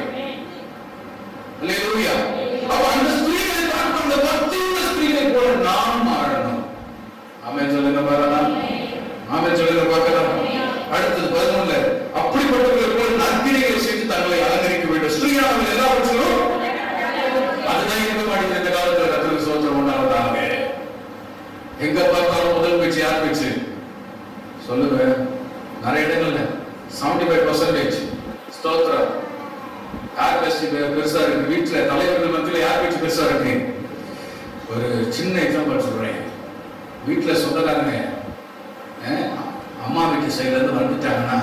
அல்லேலூயா அப்ப அந்த ஸ்திரீகளை பார்க்க அந்த பக்தி உள்ள ஸ்திரீகளை போல நாம் மாறணும் ஆமென் சொல்லுங்க பாரலாம் ஆமென் சொல்லுங்க பார்க்கலாம் அடுத்தது பதினொன்றுல அப்படிப்பட்டவர்களை போல நற்கிரிகள் செய்து தங்களை அலங்கரிக்க வேண்டும் ஸ்திரீயானவர்கள் எல்லாவற்றிலும் அதுதான் இருக்க மாட்டேங்குது இந்த காலத்துல கத்திரிக்கு சோத்திரம் உண்டாவதாக எங்க பார்த்தாலும் முதல் பேச்சு யார் பேச்சு சொல்லுங்க நிறைய இடங்கள்ல செவன்டி ஃபைவ் பர்சன்டேஜ் ஸ்தோத்திரம் யார் பேச்சு பெ- பெருசா இருக்கு வீட்டுல தலைவர்கள் மத்தியில யார் பேச்சு பெருசா இருக்கு ஒரு சின்ன எக்ஸாம்பிள் சொல்றேன் வீட்டுல சொந்தக்காரங்க அஹ், அம்மா வீட்டு சைடுல இருந்து வந்துட்டாங்கன்னா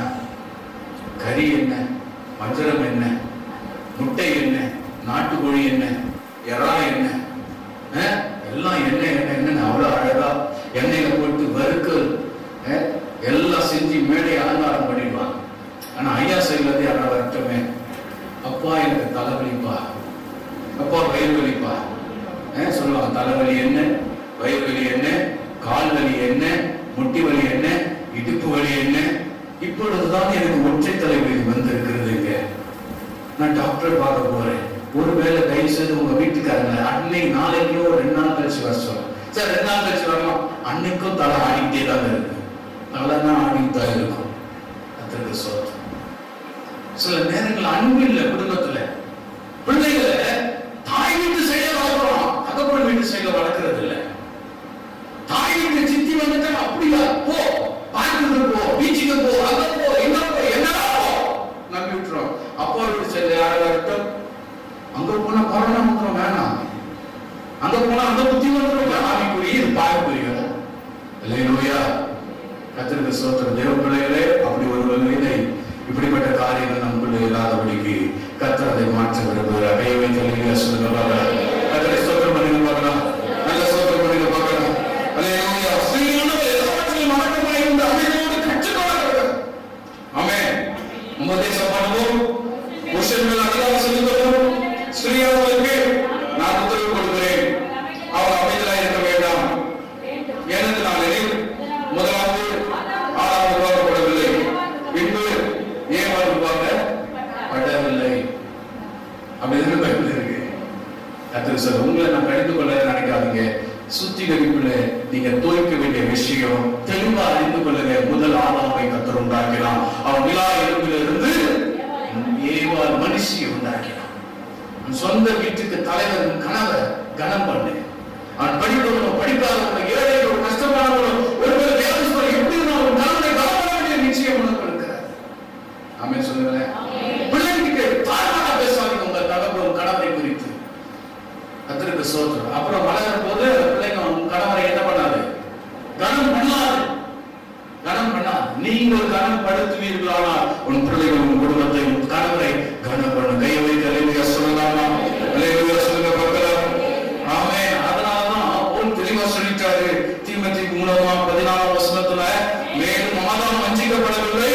கறி என்ன வஞ்சரம் என்ன முட்டை என்ன நாட்டுக்கோழி என்ன எறா என்ன அஹ், எல்லாம் எண்ணெய் எண்ணெய் என்னன்னு அவ்வளவு அழகா எண்ணெயில போட்டு வறுக்கல் அஹ், எல்லாம் செஞ்சு மேடை அலங்காரம் பண்ணிடுவாங்க ஆனா ஐயா சைடுல இருந்து யாராவது வரட்டுமே அப்பா எனக்கு தலைவலிப்பா அப்பா வயிறு வலிப்பா அஹ், சொல்லுவாங்க தலைவலி என்ன வயிறு வலி என்ன கால் வலி என்ன முட்டி வலி என்ன இடுப்பு வலி என்ன இப்பொழுதுதான் எனக்கு ஒற்றை தலைவலி வந்திருக்கிறதுங்க நான் டாக்டர் பார்க்க போறேன் ஒருவேளை தயவு செய்து உங்க வீட்டுக்காரங்க அன்னைக்கு நாளைக்கோ ரெண்டு நாள் கழிச்சு வர சொல்ல சார் ரெண்டு நாள் கழிச்சு வரலாம் அன்னைக்கும் தலை ஆடிக்கிட்டே தான் இருக்கு தலை தான் ஆடிட்டு தான் இருக்கும் அதற்கு சோற்றம் சில நேரங்கள் அன்பு இல்லை குடும்பத்துல பிள்ளைகளை தாய் வீட்டு சைட வளர்க்குறோம் தகப்பன் வீட்டு சைட வளர்க்கறது இல்ல தாய் வீட்டு சித்தி வந்துட்டா அப்படியா போ பார்க்குக்கு போ பீச்சுக்கு போ அங்க போ எங்க போ என்னடா போ நம்பி விட்டுறோம் அப்பா வீட்டு சைட யாராவது இருக்கட்டும் அங்க போனா கொரோனா வந்துடும் வேணாம் அங்க போனா அந்த புத்தி வந்துடும் ஆவிக்குரிய இது பார்க்கக்கூடிய இல்லையா கத்திரிக்க சோத்திர தேவ பிள்ளைகளே அப்படி ஒரு வகையிலே இப்படிப்பட்ட காரியங்கள் நமக்குள்ள இல்லாதபடிக்கு கத்தர் அதை மாற்ற விரும்புகிறார் கையை வைத்து சொல்லுங்க கத்திரை சோத்திரம் பண்ணுங்க அறிந்து கொள்ள நினைக்காதீங்க சுத்திகரிப்புல நீங்க தோய்க்க வேண்டிய விஷயம் தெளிவா அறிந்து கொள்ளுங்க முதல் ஆதாமை கத்தர் உண்டாக்கினான் அவன் விழா எலும்பிலிருந்து ஏவாள் மனுஷியை உண்டாக்கினான் உன் சொந்த வீட்டுக்கு தலைவர் உன் கணவர் கனம் பண்ணு அவன் படிப்பவனோ படிக்காதவனோ ஏழைகளோ கஷ்டமானவனோ ஒருவர் வியாதிஸ்வரோ எப்படி நான் உன் கணவனை கனம் பண்ண வேண்டிய நிச்சயம் உனக்கு இருக்கிறார் ஆமென் சொல்லுங்களேன் பிள்ளைங்களுக்கு தாழ்வாக பேசாதீங்க உங்க கணவர் உன் கணவரை குறித்து கத்திருக்கு சோத்திரம் அப்புறம் வளர போது பிள்ளைங்க உன் கணவரை என்ன பண்ணாது கனம் பண்ணாது கனம் பண்ணாது நீங்கள் கனம் படுத்துவீர்களானால் உன் பிள்ளைகள் உன் குடும்பத்தை உன் கணவரை கனம் பண்ணு கை வைத்து அலைமையா சொல்லலாமா அலைமையா சொல்லுங்க பார்க்கலாம் ஆமே அதனாலதான் போல் தெளிவா சொல்லிட்டாரு தீமத்தி மூலமா பதினாலாம் வசனத்துல மேலும் மாதம் வஞ்சிக்கப்படவில்லை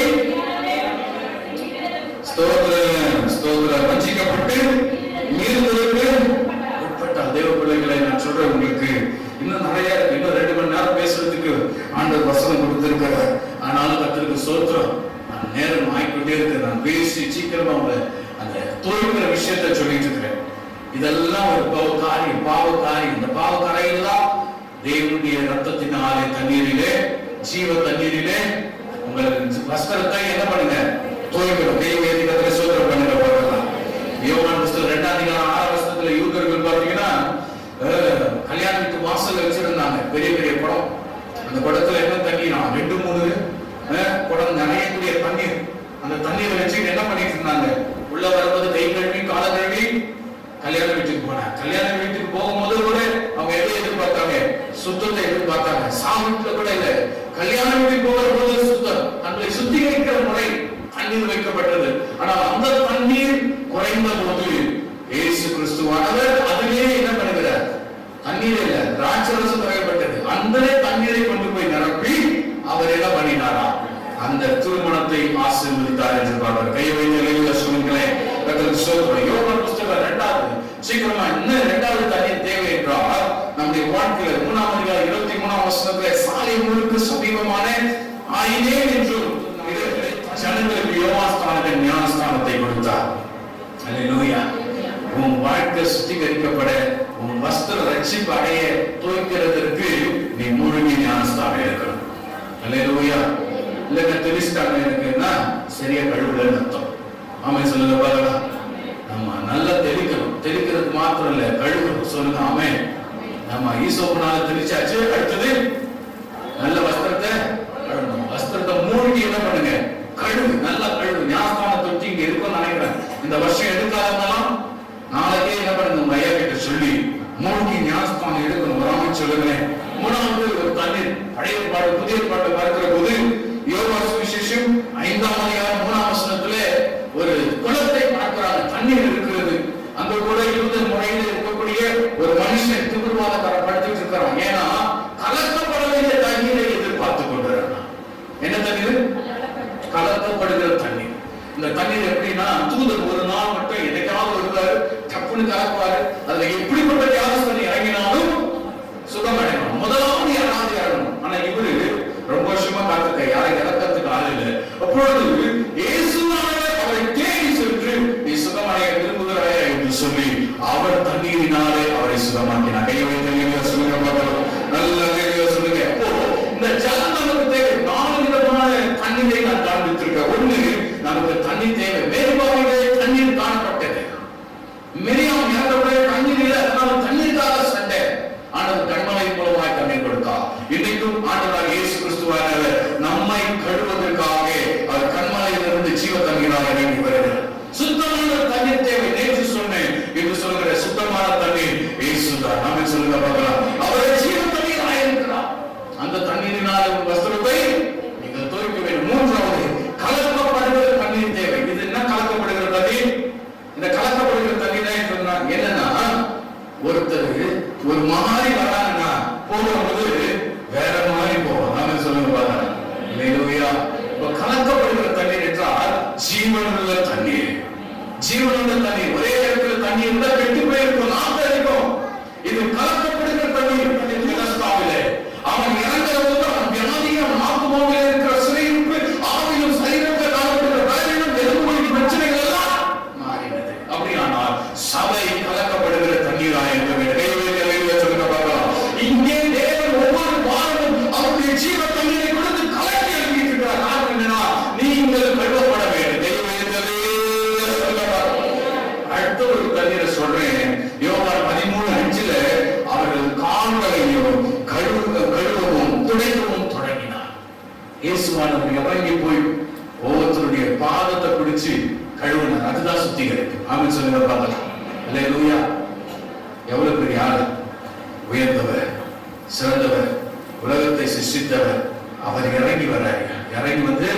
ஸ்தோத்திரம் ஸ்தோத்திரம் வஞ்சிக்கப்பட்டு மீறுதலுக்கு உட்பட்டால் தேவ பிள்ளைகளை நான் சொல்றேன் உங்களுக்கு இன்னும் நிறைய இருக்கு இன்னும் ரெண்டு மணி நேரம் பேசுறதுக்கு ஆண்டவர் வசனம் கொடுத்திருக்கிறார் ஆனாலும் கத்திற்கு சோத்திரம் நான் நேரம் ஆயிக்கொண்டே இருக்கு நான் பேசி சீக்கிரமா உங்களை அந்த தோய்க்கிற விஷயத்தை சொல்லிட்டு இருக்கிறேன் இதெல்லாம் ஒரு பாவ காரியம் பாவ காரியம் இந்த பாவ காரியெல்லாம் தேவனுடைய ரத்தத்தினாலே தண்ணீரிலே ஜீவ தண்ணீரிலே உங்கள் வஸ்திரத்தை என்ன பண்ணுங்க தோய்க்கணும் தெய்வ ஏதிகத்துல சோதனை பண்ணுங்க பார்க்கலாம் யோகான் புஸ்தகம் ரெண்டாம் அதிகாரம் ஆறாம் வருஷத்துல யூதர்கள் பாத்தீங்கன்னா அஹ், கல்யாணத்துக்கு வாசல்ல வச்சிருந்தாங்க பெரிய பெரிய குடம் அந்த குடத்துல என்ன தண்ணீரா ரெண்டு மூணு அஹ், குடம் நனையக்கூடிய தண்ணீர் அந்த தண்ணீரை வச்சு என்ன பண்ணிட்டு இருந்தாங்க உள்ள வரும்போது கை கழுவி கால கழுவி கல்யாண வீட்டுக்கு போனாங்க கல்யாண வீட்டுக்கு போகும்போது கூட அவங்க எதை எதிர்பார்த்தாங்க சுத்தத்தை எதிர்பார்த்தாங்க சாமிட்டுல கூட இல்ல கல்யாண வீட்டுக்கு போகிற போது சுத்தம் தங்களை சுத்திகரிக்கிற முறை தண்ணீர் வைக்கப்பட்டது ஆனால் அந்த தண்ணீர் குறைந்த போது இயேசு கிறிஸ்துவானவர் அதிலே என்ன பண்ணுகிறார் தண்ணீர் இல்ல திராட்சரசம் தரப்பட்டது அந்த தண்ணீரை கொண்டு போய் நிரப்பி அவர் என்ன பண்ணினாரா அந்த திருமணத்தை ஆசீர்வதித்தார் என்று பார்ப்பார் கை வைத்து எழுதிய சொல்லுங்களேன் கர்த்தருக்கு ஸ்தோத்திரம். யோவான் புஸ்தகம் இரண்டாவது சீக்கிரமா இன்னும் இரண்டாவது தண்ணீர் தேவை என்றால் நம்முடைய வாழ்க்கையில மூணாம் அதிகாரம் இருபத்தி மூணாம் வசனத்துல சாலை முழுக்கு சமீபமான ஆயினே என்றும் ஜனங்களுக்கு யோவாஸ்தானத்தின் ஞானஸ்தானத்தை கொடுத்தார் அல்லேலூயா உன் வாழ்க்கை சுத்திகரிக்கப்பட உன் வஸ்திர ரட்சிப்பு அடைய துவைக்கிறதற்கு நீ மூழ்கி ஞானஸ்தானம் இருக்கணும் அல்லேலூயா இல்லைங்க தெளிச்சிட்டாங்க எனக்குன்னா சரியா கழுவுலன்னு அர்த்தம் ஆமை சொல்லுங்க பாருங்க ஆமா நல்லா தெளிக்கணும் தெளிக்கிறது மாத்திரம் இல்ல கழுவணும் சொல்லுங்க ஆமே ஆமா ஈசோப்புனால தெளிச்சாச்சு அடுத்தது நல்ல வஸ்திரத்தை கழுவணும் வஸ்திரத்தை மூழ்கி என்ன பண்ணுங்க கழுவு நல்லா கழுவு ஞாபகம் தொட்டி இங்க இருக்கும்னு நினைக்கிறேன் இந்த வருஷம் எடுக்காதனாலும் நாளைக்கே என்ன பண்ணுங்க உங்க ஐயா கிட்ட சொல்லி மூழ்கி ஞாபகம் எடுக்கணும் வராம சொல்லுங்களேன் மூணாவது ஒரு தண்ணீர் பழைய பாட்டு புதிய பாட்டு பார்க்கிற போது யோகா சுவிசேஷம் ஐந்தாம் அதிகாரம் மூணாம் வசனத்திலே ஒரு குளத்தை பார்க்கிறாங்க தண்ணீர் இருக்கிறது அங்க கூட இருந்த முறையில் இருக்கக்கூடிய ஒரு மனுஷன் திமிர்வாதக்கார படுத்துட்டு இருக்கிறான் ஏன்னா கலக்கப்பட வேண்டிய தண்ணீரை எதிர்பார்த்து கொண்டிருக்கிறான் என்ன தண்ணீர் கலக்கப்படுகிற தண்ணீர் இந்த தண்ணீர் எப்படின்னா தூதர் ஒரு நாள் மட்டும் என்னைக்காவது வருவாரு டப்புன்னு கலக்குவாரு அதுல எப்படிப்பட்ட வியாசனை இறங்கினாலும் சுகமடையணும் முதலாவது யாராவது இறங்கணும் ஆனா இவரு ரொம்ப வருஷமா காத்திருக்க யாரை இறக்கிறதுக்கு ஆள் இல்லை அப்பொழுது இயேசுவானவர் அவரை தேடி சென்று நீ சுகமடைய விரும்புகிறாயா என்று சொல்லி அவர் தண்ணீரினாலே அவரை சுகமாக்கினார் கையை வைத்து சொல்லுங்க பார்க்கலாம் நல்ல கையை சொல்லுங்க அப்போ இந்த ஜலம் நமக்கு தேவை நாலு விதமான தண்ணீரை நான் காண்பித்திருக்கேன் ஒண்ணு நமக்கு தண்ணீர் தேவை மேற்பார்வையிலே தண்ணீர் காணப்பட்டது மிரியாம் இறந்தவுடனே தண்ணீர் இல்லை அதனால தண்ணீருக்காக சண்டை ஆண்டவர் கண்மலை மூலமாய் தண்ணீர் கொடுத்தார் இன்னைக்கும் ஆண்டவர் இயேசு கிறிஸ்துவானவர் நம்மை கழுவதற்காக அவர் கண்மலையிலிருந்து ஜீவ தண்ணீராக இறங்கி வருகிறார் சுத்தமான தண்ணீர் தேவை நேற்று சொன்னேன் என்று சொல்கிற சுத்தமான தண்ணீர் இயேசுதான் நாம சொல்லுங்க பார்க்கலாம் அவரை ஜீவ தண்ணீராக இருக்கிறார் அந்த தண்ணீரினால் உன் வஸ்திரத்தை நீங்கள் துவைக்க வேண்டும் மூன்றாவது கலக்கப்படுகிற தண்ணீர் தேவை இது என்ன கலக்கப்படுகிற தண்ணீர் இந்த கலக்கப்படுகிற தண்ணீர் சொன்னா என்னன்னா ஒருத்தர் ஒரு மாதிரி வராங்கன்னா போகும்போது வேற மாதிரி போவோம் நாம சொல்லுங்க பாருங்க இல்லையா இப்ப கலக்கப்படுகிற தண்ணீர் என்றால் ஜீவனுள்ள தண்ணீர் ஜீவனுள்ள தண்ணீர் ஒரே இடத்துல தண்ணீர் இருந்தா கெட்டு போயிருக்கும் நாம இருக்கும் இது கலக்கப்படுகிற தண்ணீர் பெதஸ்தாவிலே அவன் இறங்குற போது அவன் வியாதியை இயேசுவானவர் இறங்கி போய் ஒவ்வொருத்தருடைய பாதத்தை பிடிச்சு கழுவுனார் அதுதான் சுத்திகரிப்பு ஆமென் சொல்லுங்க பார்க்கலாம் அல்லேலூயா எவ்வளவு பெரிய ஆளு உயர்ந்தவர் சிறந்தவர் உலகத்தை சிருஷ்டித்தவர் அவர் இறங்கி வர்றாரு இறங்கி வந்து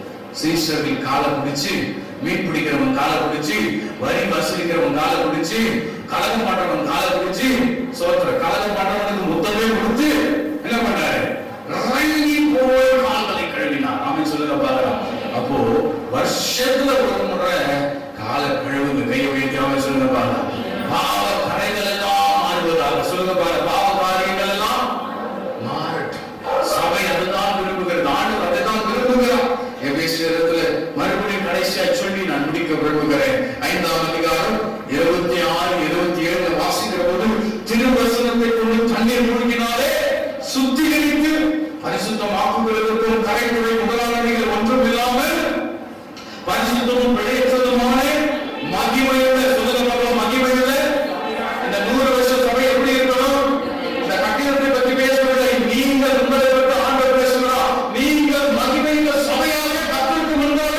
சீஷர்கள் காலை பிடிச்சு மீன் பிடிக்கிறவன் காலை பிடிச்சு வரி வசூலிக்கிறவன் காலை பிடிச்சு கலகம் பண்றவன் காலை பிடிச்சு சோத்திர கலகம் பண்றவனுக்கு முத்தமே கொடுத்து என்ன பண்றாரு இறங்கி போய் கால்களை கழுவினார் ஆமென் சொல்லுங்க பாருங்க அப்போ வருஷத்துல ஒரு முறை காலை கழுவுங்க கையை உயர்த்தி ஆமென் சொல்லுங்க பாருங்க பாவ கரைகள் எல்லாம் மாறுவதாக சொல்லுங்க பாருங்க பாவ காரியங்கள் எல்லாம் மாறட்டும் சபை அதுதான் விரும்புகிறது ஆண்டு அதுதான் விரும்புகிறார் எபேசியத்துல மறுபடியும் கடைசியா சொல்லி நான் முடிக்க விரும்புகிறேன் ஐந்தாம் அதிகாரம் இருபத்தி ஆறு இருபத்தி ஏழு வாசிக்கிற போது திருவசனத்தை கொண்டு தண்ணீர் மூழ்கினாலே சுத்திகரித்து பரிசுத்தமாக்குகிறதற்கும் கரைக்குறை முதலாளிகள் ஒன்றும் இல்லாமல் பரிசுத்தமும் பிழையற்றதுமான மகிமையுள்ள சுதந்திரமாக மகிமையுள்ள இந்த நூறு வருஷ சபை எப்படி இருக்கணும் இந்த கட்டிடத்தை பற்றி பேசவில்லை நீங்கள் உங்களை பற்றி ஆண்டவர் பேசுகிறார் நீங்கள் மகிமையுள்ள சபையாக கத்திற்கு முன்பாக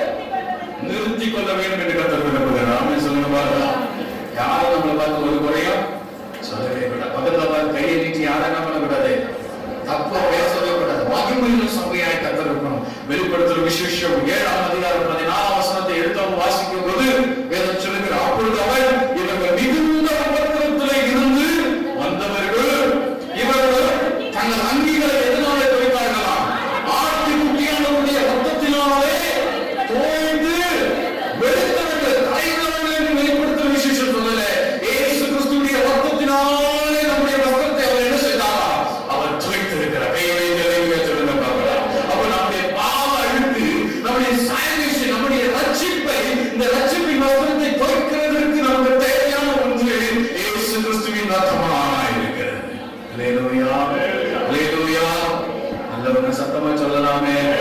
நிறுத்திக் கொள்ள வேண்டும் என்று கத்தர் விரும்புகிறார் ஆமென் சொல்லுங்க பாருங்க யாரும் நம்மளை பார்த்து ஒரு குறையும் சொல்லவே கூடாது பக்கத்துல பார்த்து கையை நீட்டி யாரும் என்ன பண்ணக்கூடாது தப்பா பேசவே கூடாது மகிமையுள்ள சபையாய் கத்தர் இருக்கணும் வெளிப்படுத்துற விசேஷம் ஏழாம் அதிகாரம் பதினாலாம் வசனத்தை எடுத்தவங்க வாசிக்கும் போது வேதம் சொல்லுகிற அப்பொழுது அவர் இவர்கள் மிகுந்த உபத்திரத்திலே இருந்து வந்தவர்கள் இவர்கள் தங்கள் அங்கிகளை எதனாலே துவைத்தார்களாம் ஆட்டு குட்டியானவருடைய ரத்தத்தினாலே தோய்ந்து வெளுத்தவர்கள் தலைவர்கள் என்று வெளிப்படுத்துற விசேஷம் சொல்லல ஏசு கிறிஸ்துடைய ரத்தத்தினாலே நம்முடைய வஸ்திரத்தை அவர் என்ன செய்தாரா அவர் துவைத்திருக்கிறார் கையை நிறைவேற்றுகிற பார்க்கலாம் அப்ப நம்முடைய பாவ அழுக்கு நம்முடைய சாயலேஷன் நம்முடைய ரட்சிப்பை இந்த ரட்சிப்பின் வஸ்திரத்தை துவைக்கிறதற்கு நமக்கு தேவையான ஒன்று ஏசு கிறிஸ்துவின் ரத்தமாக இருக்கிறது அல்லேலூயா அல்லேலூயா நல்லவங்க சத்தமா சொல்லலாமே